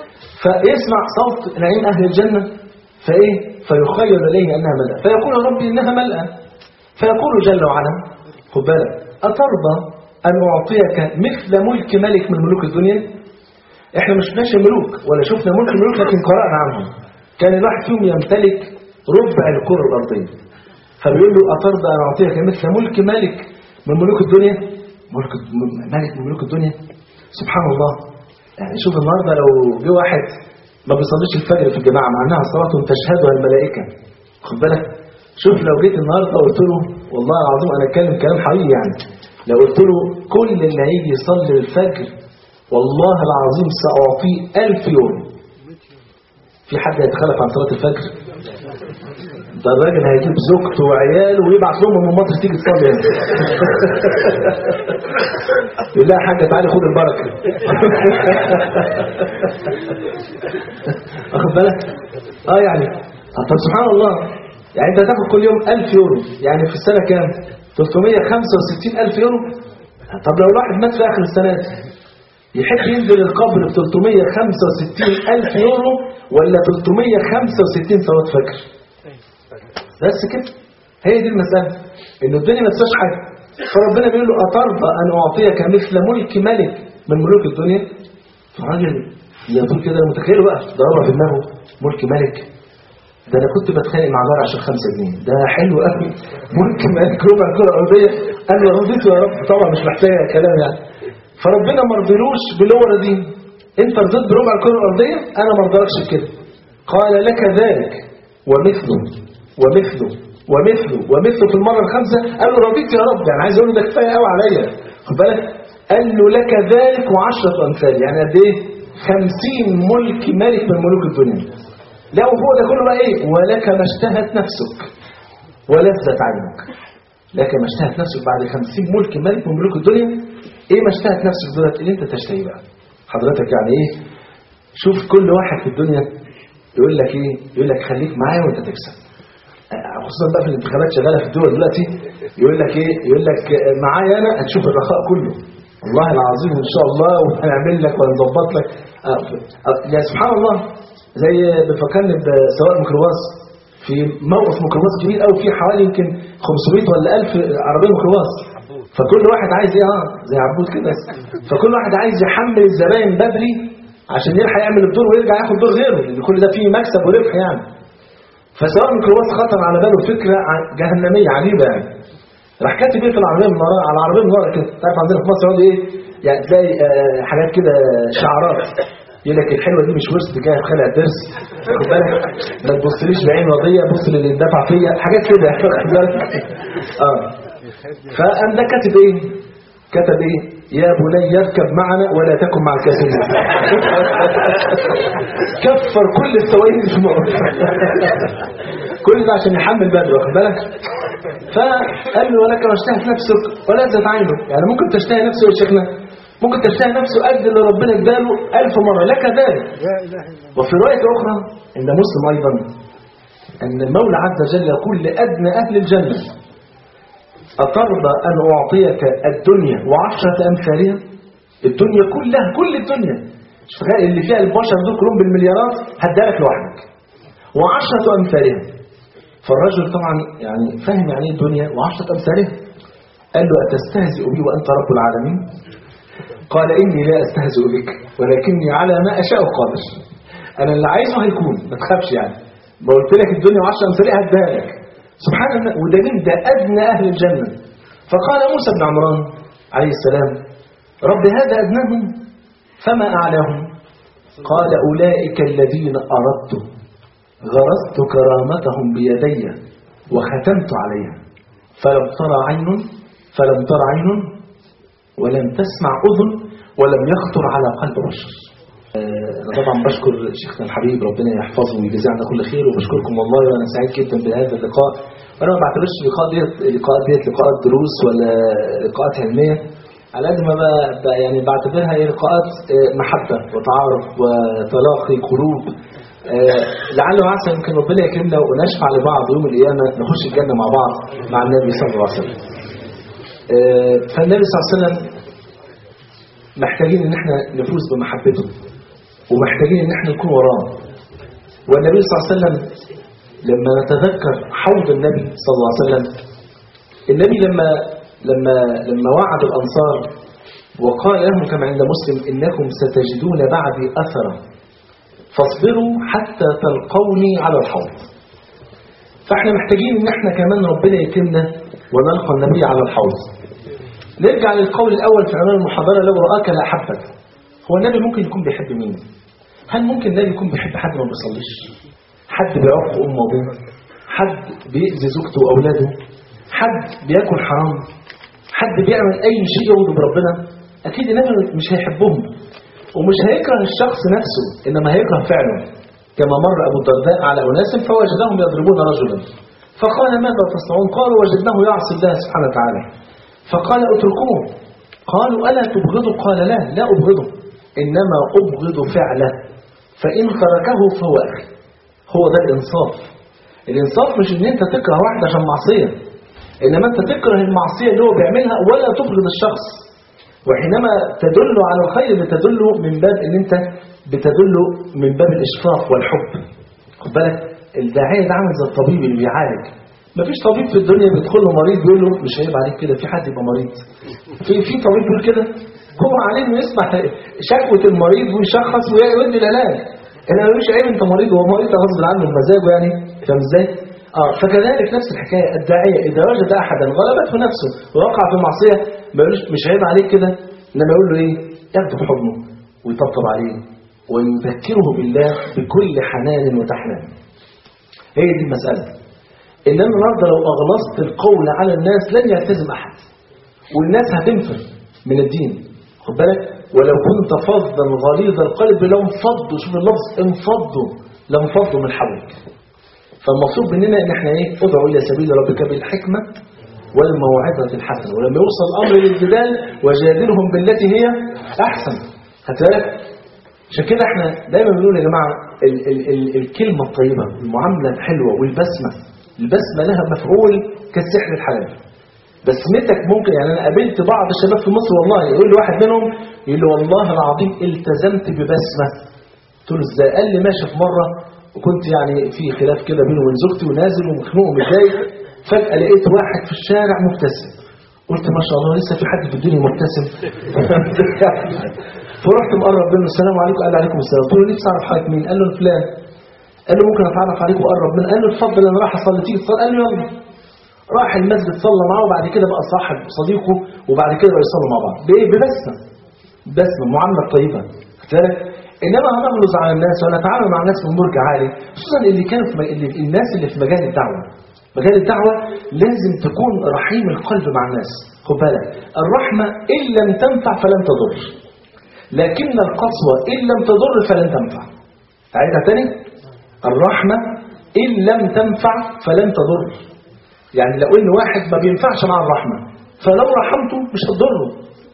فيسمع صوت نعيم اهل الجنه فايه فيخيل اليه انها ملأة فيقول يا ربي انها ملأة فيقول جل وعلا خد بالك اترضى ان اعطيك مثل ملك ملك من ملوك الدنيا احنا مش شفناش ملوك ولا شفنا ملك الملوك لكن قرأنا عنهم كان الواحد فيهم يمتلك ربع الكرة الأرضية فبيقول له أترضى أن أعطيك مثل ملك ملك من ملوك الدنيا ملك ملك من ملوك الدنيا سبحان الله يعني شوف النهاردة لو جه واحد ما بيصليش الفجر في الجماعة مع أنها صلاة تشهدها الملائكة خد بالك شوف لو جيت النهاردة قلت له والله العظيم أنا أتكلم كلام حقيقي يعني لو قلت له كل اللي هيجي يصلي الفجر والله العظيم سأعطيه ألف يورو في حد يتخلف عن صلاة الفجر ده الراجل هيجيب زوجته وعياله ويبعت لهم من مصر تيجي تصلي هنا يقول لها يا حاجه تعالي خد البركه واخد بالك اه يعني آه، طب سبحان الله يعني انت هتاخد كل يوم 1000 يورو يعني في السنه كام 365 الف يورو طب لو الواحد مات في اخر السنه دي يحب ينزل القبر ب 365 الف يورو ولا 365 صلاه فجر بس كده هي دي المسألة إن الدنيا ما تساش حاجة فربنا بيقول له أترضى أن أعطيك مثل ملك ملك من ملوك الدنيا فالراجل يقول كده متخيل بقى ضربها في دماغه ملك ملك ده أنا كنت بتخانق مع جار عشان 5 جنيه ده حلو قوي ملك ملك ربع كرة أرضية أنا رضيته يا رب طبعا مش محتاج كلام يعني فربنا ما رضيلوش باللورة دي أنت رضيت بربع الكرة الأرضية أنا ما رضيتش بكده قال لك ذلك ومثله ومثله ومثله ومثله في المرة الخامسة قال له رضيت يا رب يعني عايز اقول له ده كفايه قوي عليا خد بالك قال له لك ذلك وعشرة أمثال يعني قد إيه؟ خمسين ملك ملك من ملوك الدنيا لا وفوق ده كله بقى إيه؟ ولك ما اشتهت نفسك ولذت عينك لك ما اشتهت نفسك بعد خمسين ملك ملك من ملوك الدنيا إيه ما اشتهت نفسك دولت اللي أنت تشتهي بقى حضرتك يعني إيه؟ شوف كل واحد في الدنيا يقول لك إيه؟ يقول لك خليك معايا وأنت تكسب خصوصا بقى في الانتخابات شغاله في الدول دلوقتي يقول لك ايه يقول لك معايا انا هتشوف الرخاء كله والله العظيم ان شاء الله وهنعمل لك وهنظبط لك يا سبحان الله زي بفكرني بسواق ميكروباص في موقف ميكروباص كبير قوي فيه حوالي يمكن 500 ولا 1000 عربيه ميكروباص فكل واحد عايز ايه اه زي عبود كده فكل واحد عايز يحمل الزباين بدري عشان يلحق يعمل الدور ويرجع ياخد دور غيره لان كل ده فيه مكسب وربح يعني فسواء الميكروباص خطر على باله فكرة جهنمية عجيبة يعني راح كاتب ايه في العربية من ورا على العربية من ورا كده تعرف عندنا في مصر يقعد ايه يعني تلاقي آه حاجات كده شعارات يقول لك الحلوة دي مش ورث جايه في خلع الدرس واخد بالك ما تبصليش بعين وضية بص للي دفع فيا حاجات كده واخد بالك اه فقام ده كاتب ايه كتب ايه يا بني اركب معنا ولا تكن مع الكافرين كفر كل السوائل في الموضوع كل ده عشان يحمل بدر واخد بالك فقال له ولك ما اشتهت نفسك ولا ذات عينه يعني ممكن تشتهي نفسه يا شيخنا ممكن تشتهي نفسه قد اللي ربنا اداله ألف مرة لك ذلك وفي رواية أخرى عند مسلم أيضا أن المولى عز وجل يقول لأدنى أهل الجنة أترضى أن أعطيك الدنيا وعشرة أمثالها الدنيا كلها كل الدنيا اللي فيها البشر دول كلهم بالمليارات هدالك لوحدك وعشرة أمثالها فالرجل طبعا يعني فهم يعني ايه الدنيا وعشرة أمثالها قال له أتستهزئ بي وأنت رب العالمين قال إني لا أستهزئ بك ولكني على ما أشاء قادر أنا اللي عايزه هيكون ما تخافش يعني ما قلت لك الدنيا وعشرة أمثالها هديها لك سبحان الله وده مين ده أدنى أهل الجنة فقال موسى بن عمران عليه السلام رب هذا أدناهم فما أعلاهم قال أولئك الذين أردت غرست كرامتهم بيدي وختمت عليها فلم ترى عين فلم ترى عين ولم تسمع أذن ولم يخطر على قلب بشر أنا طبعا بشكر شيخنا الحبيب ربنا يحفظه ويجزيه عنا كل خير وبشكركم والله وأنا سعيد جدا بهذا اللقاء وأنا ما بعتبرش اللقاء ديت اللقاءات ديت لقاءات دروس ولا لقاءات علمية على قد ما بقى يعني بعتبرها هي لقاءات محبة وتعارف وتلاقي قلوب لعل وعسى يمكن ربنا يكرمنا ونشفع لبعض يوم القيامة نخش الجنة مع بعض مع النبي صلى الله عليه وسلم فالنبي صلى الله عليه وسلم محتاجين ان احنا نفوز بمحبته ومحتاجين ان احنا نكون وراه والنبي صلى الله عليه وسلم لما نتذكر حوض النبي صلى الله عليه وسلم النبي لما لما لما وعد الأنصار وقال لهم كما عند مسلم إنكم ستجدون بعدي أثرا فاصبروا حتى تلقوني على الحوض فاحنا محتاجين ان احنا كمان ربنا يكرمنا ونلقى النبي على الحوض نرجع للقول الأول في عنوان المحاضرة لو رآك لا أحبك هو النبي ممكن يكون بيحب مين هل ممكن النبي يكون بيحب حد ما بيصليش حد بيعق أمه وأبوه حد بيأذي زوجته وأولاده حد بياكل حرام حد بيعمل أي شيء يغضب ربنا أكيد النبي مش هيحبهم ومش هيكره الشخص نفسه إنما هيكره فعله كما مر أبو الدرداء على أناس فوجدهم يضربون رجلا فقال ماذا تصنعون قالوا وجدناه يعصي الله سبحانه وتعالى فقال اتركوه قالوا ألا تبغضه قال لا لا أبغضه إنما أبغض فعله فإن تركه فهو أخي هو ده الإنصاف الإنصاف مش إن أنت تكره واحد عشان معصية إنما أنت تكره المعصية اللي هو بيعملها ولا تبغض الشخص وحينما تدل على الخير بتدل من باب ان انت بتدل من باب الاشفاق والحب خد بالك الداعيه ده عامل زي الطبيب اللي بيعالج مفيش طبيب في الدنيا بيدخل له مريض بيقول له مش هيبقى عليك كده في حد يبقى مريض في في طبيب بيقول كده هو عليه انه يسمع شكوى المريض ويشخص ويدي العلاج انا مش عيب انت مريض هو مريض غصب عنه بمزاجه يعني فاهم ازاي؟ اه فكذلك نفس الحكايه الداعيه اذا وجد احدا غلبته نفسه ووقع في معصيه ما يقولش مش عيب عليك كده انما يقول له ايه ياخده في حضنه ويطبطب عليه ويذكره بالله بكل حنان وتحنان هي دي المساله انما النهارده لو اغلظت القول على الناس لن يلتزم احد والناس هتنفر من الدين خد بالك ولو كنت فظا غليظ القلب لانفضوا شوف اللفظ انفضوا لانفضوا من حولك فالمطلوب مننا ان احنا ايه ادعو الى سبيل ربك بالحكمه والموعظه الحسنه ولما يوصل الامر للجدال وجادلهم بالتي هي احسن خدت بالك عشان كده احنا دايما بنقول يا جماعه ال ال ال الكلمه الطيبه المعامله الحلوه والبسمه البسمه لها مفعول كالسحر الحلال بسمتك ممكن يعني انا قابلت بعض الشباب في مصر والله يقول لي واحد منهم يقول لي والله العظيم التزمت ببسمه قلت له ازاي قال لي ماشي في مره وكنت يعني في خلاف كده بيني وبين زوجتي ونازل ومخنوق ومتضايق فجاه لقيت واحد في الشارع مبتسم قلت ما شاء الله لسه في حد في الدنيا مبتسم فرحت مقرب منه السلام عليكم قال لي عليكم السلام قلت له نفسي اعرف حضرتك مين قال له فلان قال له ممكن اتعرف عليك واقرب منه قال له اتفضل انا رايح اصلي تيجي تصلي قال له يلا راح المسجد صلى معاه وبعد كده بقى صاحب صديقه وبعد كده بقى يصلوا مع بعض بايه ببسمه بسمه معامله طيبه بالك انما هنغلظ على الناس ونتعامل مع الناس من برج عالي خصوصا اللي كانوا في م... اللي... الناس اللي في مجال الدعوه مجال الدعوه لازم تكون رحيم القلب مع الناس خد بالك الرحمه ان لم تنفع فلن تضر لكن القسوه ان لم تضر فلن تنفع اعيدها تاني الرحمه ان لم تنفع فلن تضر يعني لو ان واحد ما بينفعش مع الرحمه فلو رحمته مش هتضره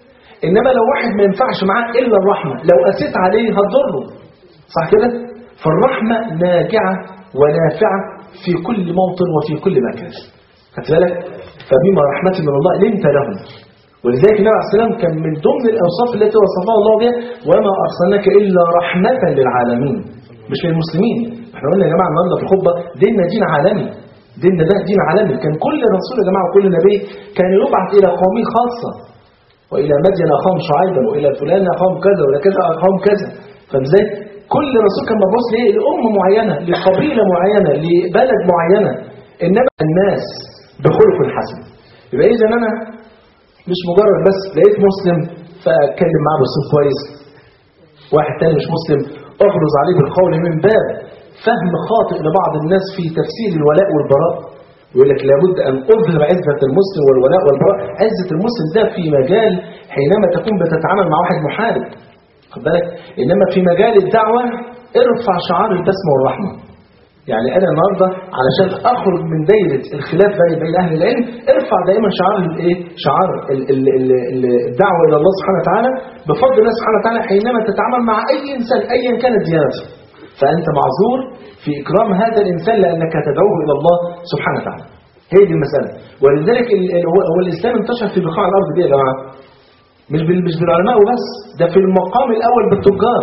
انما لو واحد ما ينفعش معاه الا الرحمه لو قسيت عليه هتضره صح كده فالرحمه ناجعه ونافعه في كل موطن وفي كل مكان خدت بالك فبما رحمه من الله لنت لهم ولذلك النبي عليه السلام كان من ضمن الاوصاف التي وصفها الله بها وما ارسلناك الا رحمه للعالمين مش للمسلمين احنا قلنا يا جماعه النهارده في الخطبه ديننا دين عالمي ديننا ده دين عالمي كان كل رسول يا جماعه وكل نبي كان يبعث الى قومه خاصه والى مدين اخاهم شعيبا والى فلان اخاهم كذا والى كذا اخاهم كذا فازاي كل رسول كان مبعوث ليه لامه معينه لقبيله معينه لبلد معينه انما الناس بخلق حسن يبقى اذا انا مش مجرد بس لقيت مسلم فاتكلم معاه باسلوب كويس واحد تاني مش مسلم اغلظ عليه بالقول من باب فهم خاطئ لبعض الناس في تفسير الولاء والبراء يقول لك لابد أن أظهر عزة المسلم والولاء والبراء عزة المسلم ده في مجال حينما تكون بتتعامل مع واحد محارب خد بالك إنما في مجال الدعوة ارفع شعار البسمة والرحمة يعني أنا النهاردة علشان أخرج من دايرة الخلاف بين بين أهل العلم ارفع دائما شعار الإيه؟ شعار ال ال ال ال الدعوة إلى الله سبحانه وتعالى بفضل الله سبحانه وتعالى حينما تتعامل مع أي إنسان أيا كانت ديانته فأنت معذور في إكرام هذا الإنسان لأنك تدعوه إلى الله سبحانه وتعالى هي دي المسألة ولذلك هو الإسلام انتشر في بقاع الأرض دي يا جماعة مش مش بالعلماء وبس ده في المقام الأول بالتجار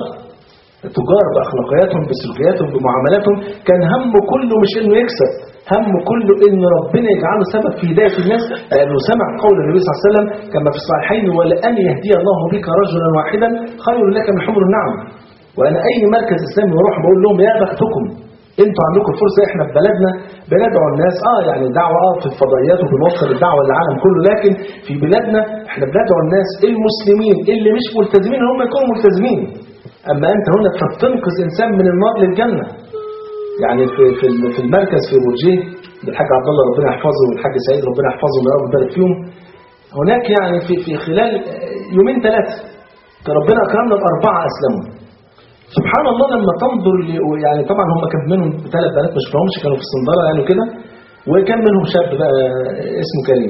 التجار بأخلاقياتهم بسلوكياتهم بمعاملاتهم كان همه كله مش إنه يكسب همه كله إن ربنا يجعله سبب في هداية الناس لأنه سمع قول النبي صلى الله عليه وسلم كما في الصحيحين ولأن يهدي الله بك رجلا واحدا خير لك من حمر النعم وانا اي مركز اسلامي بروح بقول لهم يا بختكم انتوا عندكم الفرصه احنا في بلدنا بندعو الناس اه يعني دعوه اه في الفضائيات وبنوصل الدعوه للعالم كله لكن في بلادنا احنا بندعو الناس المسلمين اللي مش ملتزمين هم يكونوا ملتزمين اما انت هنا فبتنقذ انسان من النار للجنه يعني في في في المركز في بورجيه الحاج عبد الله ربنا يحفظه والحاج سعيد ربنا يحفظه ويا رب يبارك فيهم هناك يعني في في خلال يومين ثلاثه ربنا اكرمنا باربعه اسلموا سبحان الله لما تنظر يعني طبعا هم كان منهم ثلاث بنات مش فاهمش كانوا في الصنداره يعني كده وكان منهم شاب بقى اسمه كريم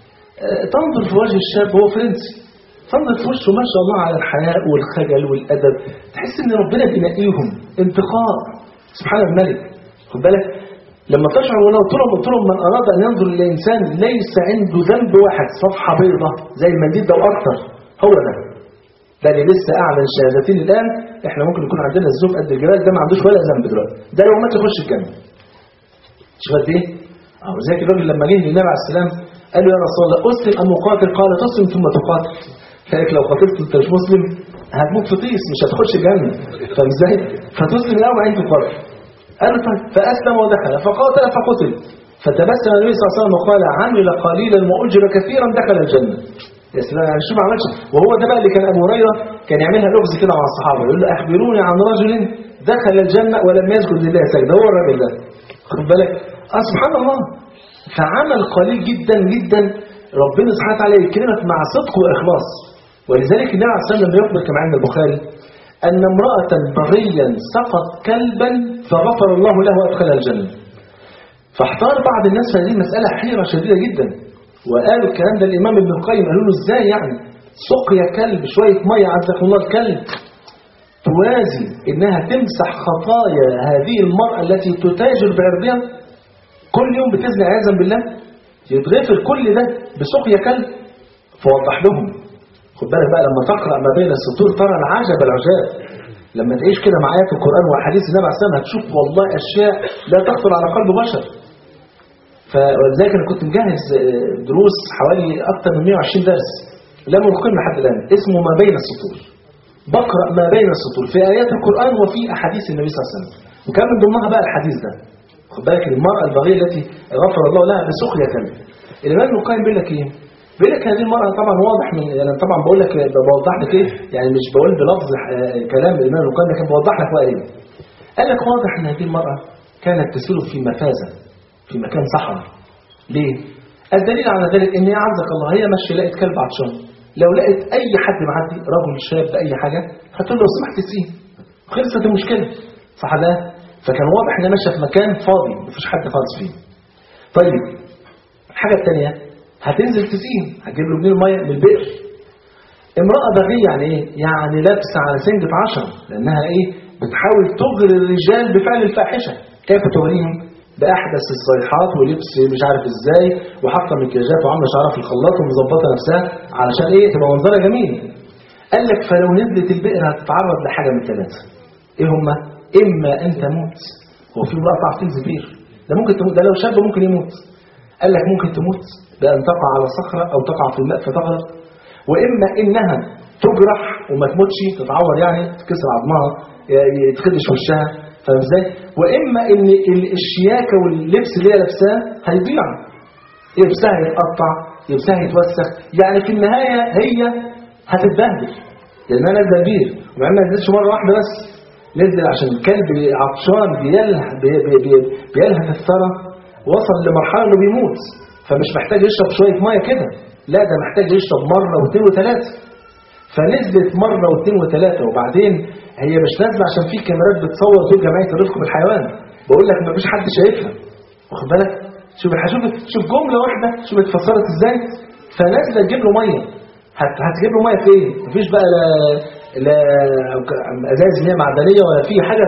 تنظر في وجه الشاب هو فرنسي تنظر في وشه ما شاء الله على الحياء والخجل والادب تحس ان ربنا بينقيهم انتقاء سبحان الملك خد بالك لما تشعر ولو قلت لهم قلت لهم من اراد ان ينظر لانسان ليس عنده ذنب واحد صفحه بيضاء زي المنديل ده واكثر هو ده ده اللي لسه اعلن الشهادتين الان احنا ممكن يكون عندنا الزوم قد الجبال ده ما عندوش ولا ذنب دلوقتي ده لو مات يخش الجنه شوف قد ايه اه زي الراجل لما جه للنبي عليه السلام قال له يا رسول الله اسلم ام اقاتل قال تسلم ثم تقاتل قالك لو قاتلت انت مش مسلم هتموت في طيس مش هتخش الجنه فاهم ازاي فتسلم الاول بعدين تقاتل قال له طيب فاسلم ودخل فقاتل فقتل فتبسم النبي صلى الله عليه وسلم وقال عمل قليلا واجر كثيرا دخل الجنه يا سلام يعني شو ما عملش وهو ده بقى اللي كان ابو هريره كان يعملها لغز كده مع الصحابه يقول له اخبروني عن رجل دخل الجنه ولم يسجد لله سجده هو الراجل ده خد بالك اه سبحان الله فعمل قليل جدا جدا ربنا سبحانه وتعالى يكرمك مع صدق واخلاص ولذلك النبي عليه الصلاة والسلام لما يخبر كما عند البخاري أن امرأة بغيا سقط كلبا فغفر الله له وأدخلها الجنة فاحتار بعض الناس في هذه المسألة حيرة شديدة جدا وقالوا الكلام ده الإمام ابن القيم قالوا له إزاي يعني سقيا كلب شوية مية عزكم الله الكلب توازي إنها تمسح خطايا هذه المرأة التي تتاجر بعرضها كل يوم بتزني عياذا بالله يتغفر كل ده بسقيا كلب فوضح لهم خد بالك بقى لما تقرأ ما بين السطور ترى العجب العجاب لما تعيش كده مع آيات القرآن وأحاديث النبي عليه الصلاة هتشوف والله أشياء لا تخطر على قلب بشر فلذلك أنا كنت مجهز دروس حوالي أكثر من 120 درس لم أقيم لحد الآن اسمه ما بين السطور بقرأ ما بين السطور في آيات القرآن وفي أحاديث النبي صلى الله عليه وسلم وكان من ضمنها بقى الحديث ده خد بالك المرأة البغية التي غفر الله لها بسخية كلب الإمام ابن القيم بيقول لك إيه؟ بيقول لك هذه المرأة طبعا واضح من يعني طبعا بقول لك بوضح لك إيه؟ يعني مش بقول بلفظ كلام الإمام ابن القيم لكن بوضح لك بقى إيه؟ قال لك واضح إن هذه المرأة كانت تسير في مفازة في مكان صحراء ليه؟ الدليل على ذلك إن هي عزك الله هي ماشية لقيت كلب عطشان لو لقيت أي حد معدي رجل شاب أي حاجة هتقول له سمحت تسيب خلصت المشكلة صح ده؟ فكان واضح إنها ماشية في مكان فاضي مفيش حد خالص فيه طيب الحاجة الثانية هتنزل تسيب هتجيب له منين المية من البئر امرأة بغية يعني ايه؟ يعني لابسة على سنجة عشرة لأنها ايه؟ بتحاول تغري الرجال بفعل الفاحشة كيف تغريهم؟ بأحدث الصيحات ولبس مش عارف ازاي وحاطه مكياجات وعامله شعرها في الخلاط ومظبطه نفسها علشان ايه تبقى منظرها جميل قال لك فلو نزلت البئر هتتعرض لحاجه من ثلاثه ايه هما اما ان تموت هو في امراه تعرف تنزل بئر ده ممكن تموت ده لو شاب ممكن يموت قال لك ممكن تموت بان تقع على صخره او تقع في الماء فتغرق واما انها تجرح وما تموتش تتعور يعني تكسر عظمها يتخدش وشها فاهم ازاي؟ واما ان الشياكه واللبس اللي هي لابساه هيضيع لبسها يتقطع لبسها يتوسخ يعني في النهايه هي هتتبهدل لانها نازله بير ومع ما نزلتش مره واحده بس نزل عشان الكلب عطشان بيلهث بي بي بي بيلهث الثرى وصل لمرحله انه بيموت فمش محتاج يشرب شويه ميه كده لا ده محتاج يشرب مره واثنين وثلاثه فنزلت مره واثنين وثلاثه وبعدين هي مش نازله عشان في كاميرات بتصور دول جمعيه الرفق بالحيوان بقول لك مفيش حد شايفها واخد بالك شوف شوف شوف جمله واحده شوف اتفسرت ازاي فنازله تجيب له ميه هت هتجيب له ميه فين مفيش بقى لا لا ازاز مياه معدنيه ولا في حاجه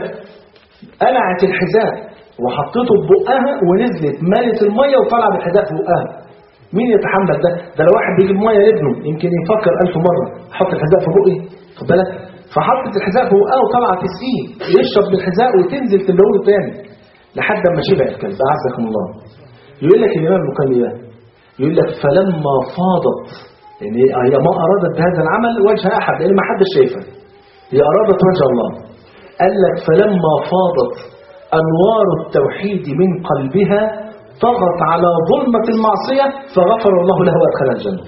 قلعت الحذاء وحطيته في بقها ونزلت مالت الميه وطلع بالحذاء في بقها مين يتحمل ده ده لو واحد بيجيب ميه لابنه يمكن يفكر ألف مره احط الحذاء في بقي خد بالك فحطت الحذاء في بقها وطلعت تسقيه يشرب بالحذاء وتنزل تلونه تاني لحد ما شبع الكلب اعزكم الله يقول لك الامام المكمل يقول لك فلما فاضت يعني هي ما ارادت بهذا العمل وجه احد لان ما حدش شايفها هي ارادت وجه الله قال لك فلما فاضت انوار التوحيد من قلبها طغت على ظلمة المعصية فغفر الله له وادخلها الجنة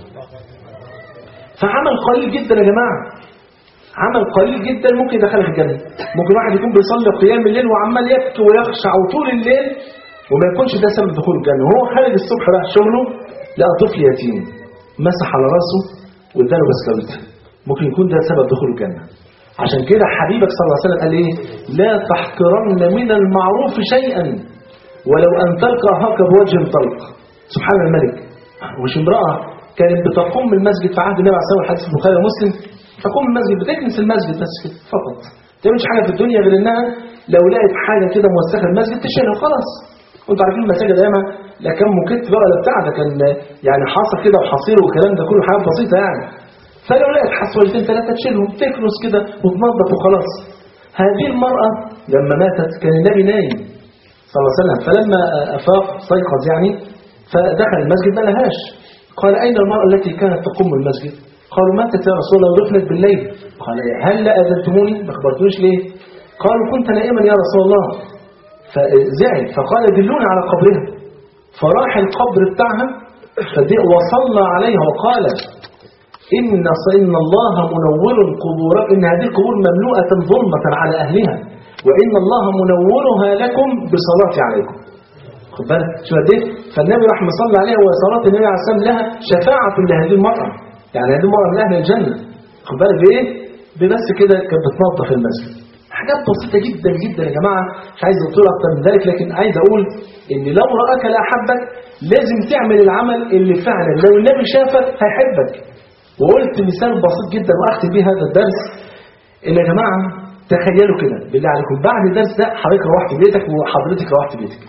فعمل قليل جدا يا جماعة عمل قليل جدا ممكن يدخلك الجنة ممكن واحد يكون بيصلي قيام الليل وعمال يبكي ويخشع طول الليل وما يكونش ده سبب دخول الجنة وهو خارج الصبح راح شغله لقى طفل يتيم مسح على راسه واداله بسكويت ممكن يكون ده سبب دخول الجنة عشان كده حبيبك صلى الله عليه وسلم قال ايه لا تحقرن من المعروف شيئا ولو أن تلقى هاك بوجه طلق سبحان الملك مش امرأة كانت بتقوم من المسجد في عهد النبي عليه الصلاة والسلام حديث البخاري ومسلم تقوم من المسجد بتكنس المسجد بس كده فقط ما تعملش حاجة في الدنيا غير انها لو لقت حاجة كده موسخة المسجد تشيلها وخلاص وانتوا عارفين المساجد ايامها لا كان مكت بقى ولا بتاع ده كان يعني حاصل كده وحصير والكلام ده كله حاجات بسيطة يعني فلو لقت حصويتين ثلاثة تشيلهم تكنس كده وتنظف وخلاص هذه المرأة لما ماتت كان النبي نايم صلى الله عليه وسلم فلما أفاق استيقظ يعني فدخل المسجد ما لهاش قال أين المرأة التي كانت تقوم المسجد قالوا ماتت يا رسول الله ودفنت بالليل قال هل لا أذنتموني ما خبرتونيش ليه قالوا كنت نائما يا رسول الله فزعل فقال دلوني على قبرها فراح القبر بتاعها وصلى عليها وقال إن إن الله منور قبور إن هذه القبور مملوءة ظلمة على أهلها وإن الله منورها لكم بصلاتي عليكم خد بالك شو قد ايه فالنبي راح مصلي عليها وصلاه النبي عليه الصلاه والسلام لها شفاعه لهذه المراه يعني هذه المراه من اهل الجنه خد بالك بايه بنفس كده كانت بتنظف المسجد حاجات بسيطة جدا جدا يا جماعة مش عايز اقول اكتر من ذلك لكن عايز اقول ان لو رآك لا احبك لازم تعمل العمل اللي فعلا لو النبي شافك هيحبك وقلت مثال بسيط جدا واختم بيه هذا الدرس ان يا جماعة تخيلوا كده بالله عليكم بعد الدرس ده حضرتك روحت بيتك وحضرتك روحت بيتك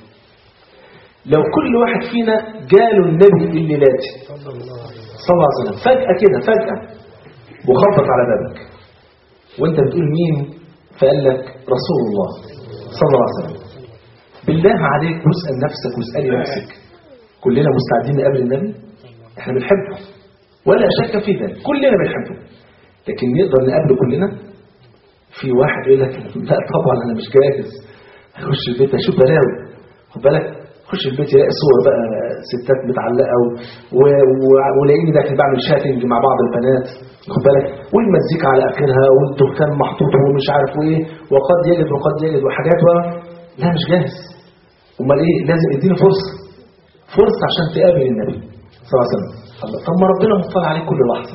لو كل واحد فينا جاله النبي الليلاتي صلى الله عليه وسلم فجأة كده فجأة وخبط على بابك وانت بتقول مين فقال لك رسول الله صلى الله عليه وسلم بالله عليك واسأل نفسك واسألي نفسك كلنا مستعدين نقابل النبي احنا بنحبه ولا شك في ذلك كلنا بنحبه لكن نقدر نقابله كلنا في واحد يقول لك لا طبعا انا مش جاهز هخش البيت اشوف بلاوي خد بالك خش البيت يلاقي صور بقى ستات متعلقه و... و... ولاقيني داخل بعمل شاتنج مع بعض البنات خد بالك والمزيكا على اخرها والدخان محطوط ومش عارف ايه وقد يجد وقد يجد وحاجات بقى لا مش جاهز امال ايه لازم اديني فرصه فرصه عشان تقابل النبي صلى الله عليه وسلم الله طب ما ربنا مطلع عليك كل لحظه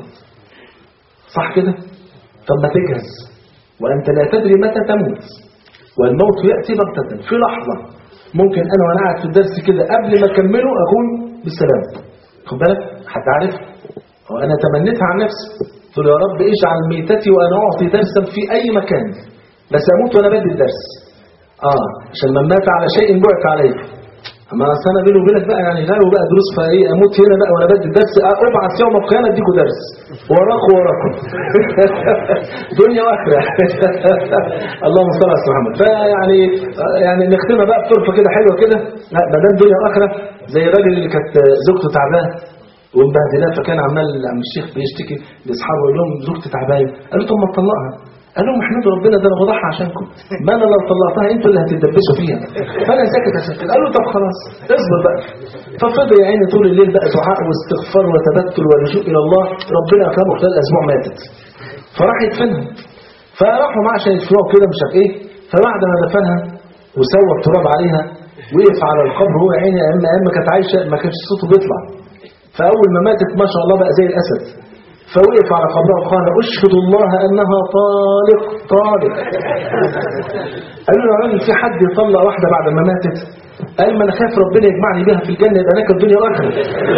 صح كده طب ما تجهز وانت لا تدري متى تموت والموت ياتي بغته في لحظه ممكن انا وانا قاعد في الدرس كده قبل ما اكمله اكون بالسلام خد بالك حد عارف وانا تمنيتها عن نفسي قلت له يا رب اجعل ميتتي وانا اعطي درسا في اي مكان بس اموت وانا بدي الدرس اه عشان من مات على شيء بعت عليه اما اصل انا بيني وبينك بقى يعني غيره بقى دروس فايه اموت هنا بقى وانا بدي الدرس ابعث يوم القيامه اديكوا درس وراكم وراكم دنيا واخره اللهم صل على محمد فيعني يعني نختمها بقى بطرفه كده حلوه كده لا ما دام دنيا واخره زي الراجل اللي كانت زوجته تعبانه ومبهدلاه فكان عمال عم الشيخ بيشتكي لاصحابه يقول لهم زوجتي تعبانه قالوا طب ما تطلقها قال لهم احمدوا ربنا ده انا بضحي عشانكم ما انا لو طلعتها انتوا اللي هتتدبسوا فيها فانا ساكت عشان كده قال له طب خلاص اصبر بقى ففضل يا عيني طول الليل بقى دعاء واستغفار وتبتل ولجوء الى الله ربنا اكرمه خلال اسبوع ماتت فراح يدفنها فراحوا معاه عشان يدفنوها كده مش عارف ايه فبعد ما دفنها وسوى التراب عليها وقف على القبر هو يا عيني اما اما كانت عايشه ما كانش صوته بيطلع فاول ما ماتت ما شاء الله بقى زي الاسد فوقف على قبرها وقال أشهد الله أنها طالق طالق قال له يا راجل في حد يطلق واحدة بعد ما ماتت قال ما انا خايف ربنا يجمعني بها في الجنة يبقى لك الدنيا واخره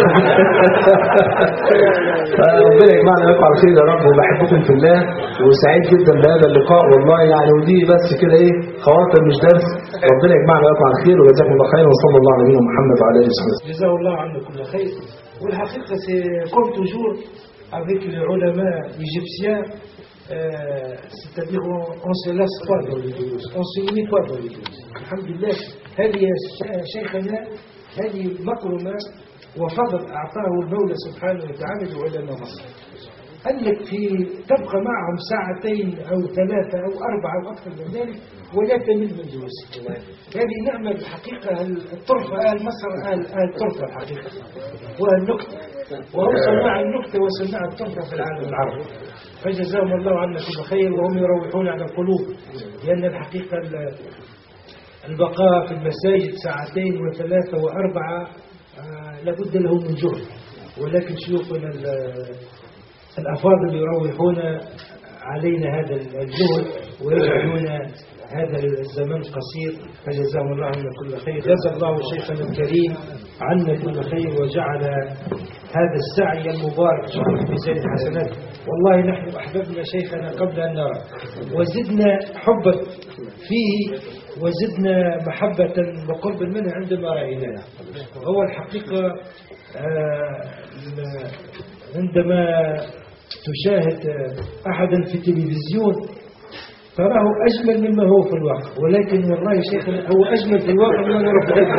ربنا يجمعنا بكم على خير يا رب وبحبكم في الله وسعيد جدا بهذا اللقاء والله يعني ودي بس كده ايه خواطر مش درس ربنا يجمعنا بكم على خير وجزاكم الله خير وصلى الله على نبينا محمد وعلى اله وصحبه جزاه الله عنا كل خير والحقيقة c'est comme toujours avec les ulama égyptiens, euh, c'est-à-dire on, on se lasse pas dans les douze, on se limite pas dans les douze. Alhamdulillah, هذه يا شيخنا هذه مكرمة وفضل أعطاه المولى سبحانه وتعالى لعلماء مصر. أنك في تبقى معهم ساعتين أو ثلاثة أو أربعة أو أكثر من ذلك ولا تمل من دروسك هذه نعمة الحقيقة الطرفة أهل مصر أهل, أهل الطرفة الحقيقة والنكتة وهم صناع النكتة وصناع الطرفة في العالم العربي فجزاهم الله عنا كل خير وهم يروحون على القلوب لأن الحقيقة البقاء في المساجد ساعتين وثلاثة وأربعة آه لابد له من جهد ولكن شيوخنا الأفاضل يروحون علينا هذا الجهد ويجعلون هذا الزمن قصير فجزاهم الله عنا كل خير جزا الله شيخنا الكريم عنا كل خير وجعل هذا السعي المبارك في ميزان الحسنات والله نحن أحببنا شيخنا قبل أن نرى وزدنا حبا فيه وزدنا محبة وقرب منه عندما رأيناه هو الحقيقة عندما تشاهد أحدا في التلفزيون تراه أجمل مما هو في الواقع ولكن والله شيخنا هو أجمل في الواقع مما هو في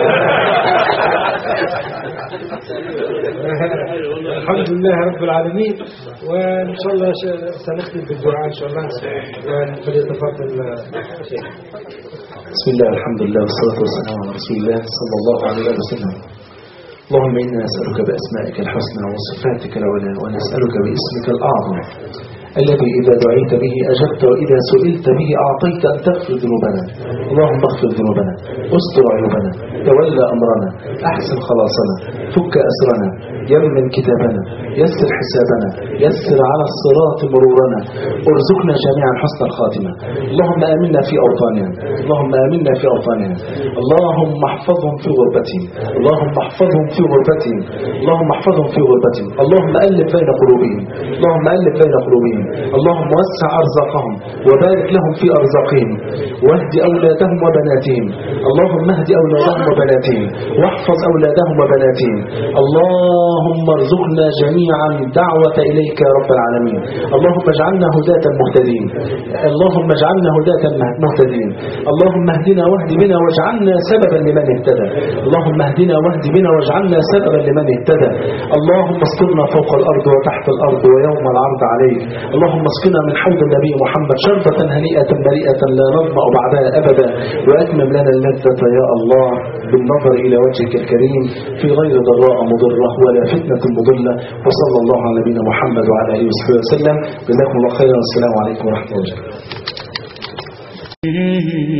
الحمد لله رب العالمين وإن شاء الله سنختم بالدعاء إن شاء الله فليتفضل الشيخ بسم الله الحمد لله والصلاة والسلام على رسول الله صلى الله عليه وسلم اللهم إنا نسألك بأسمائك الحسنى وصفاتك العلى ونسألك باسمك الأعظم الذي إذا دعيت به أجبت وإذا سئلت به أعطيت أن تغفر ذنوبنا اللهم اغفر ذنوبنا استر عيوبنا تولى أمرنا أحسن خلاصنا فك أسرنا يمن كتابنا يسر حسابنا يسر على الصراط مرورنا ارزقنا جميعا حسن الخاتمة اللهم آمنا في أوطاننا اللهم آمنا في أوطاننا اللهم احفظهم في غربتهم اللهم احفظهم في غربتهم اللهم احفظهم في غربتهم اللهم ألف بين قلوبهم اللهم ألف بين قلوبهم اللهم وسع أرزاقهم وبارك لهم في أرزاقهم واهد أولادهم وبناتهم اللهم اهد أولادهم وبناتهم واحفظ أولادهم وبناتهم اللهم ارزقنا جميعا دعوة إليك يا رب العالمين اللهم اجعلنا هداة مهتدين اللهم اجعلنا هداة مهتدين اللهم اهدنا واهد بنا واجعلنا سببا لمن اهتدى اللهم اهدنا واهد بنا واجعلنا سببا لمن اهتدى اللهم استرنا فوق الأرض وتحت الأرض ويوم العرض عليك اللهم اسقنا من حوض النبي محمد شربة هنيئة مريئة لا نظمأ بعدها أبدا وأتمم لنا اللذة يا الله بالنظر إلى وجهك الكريم في غير ضراء مضرة ولا فتنة مضلة وصلى الله على نبينا محمد وعلى آله وصحبه وسلم جزاكم الله خيرا والسلام عليكم ورحمة الله وبركاته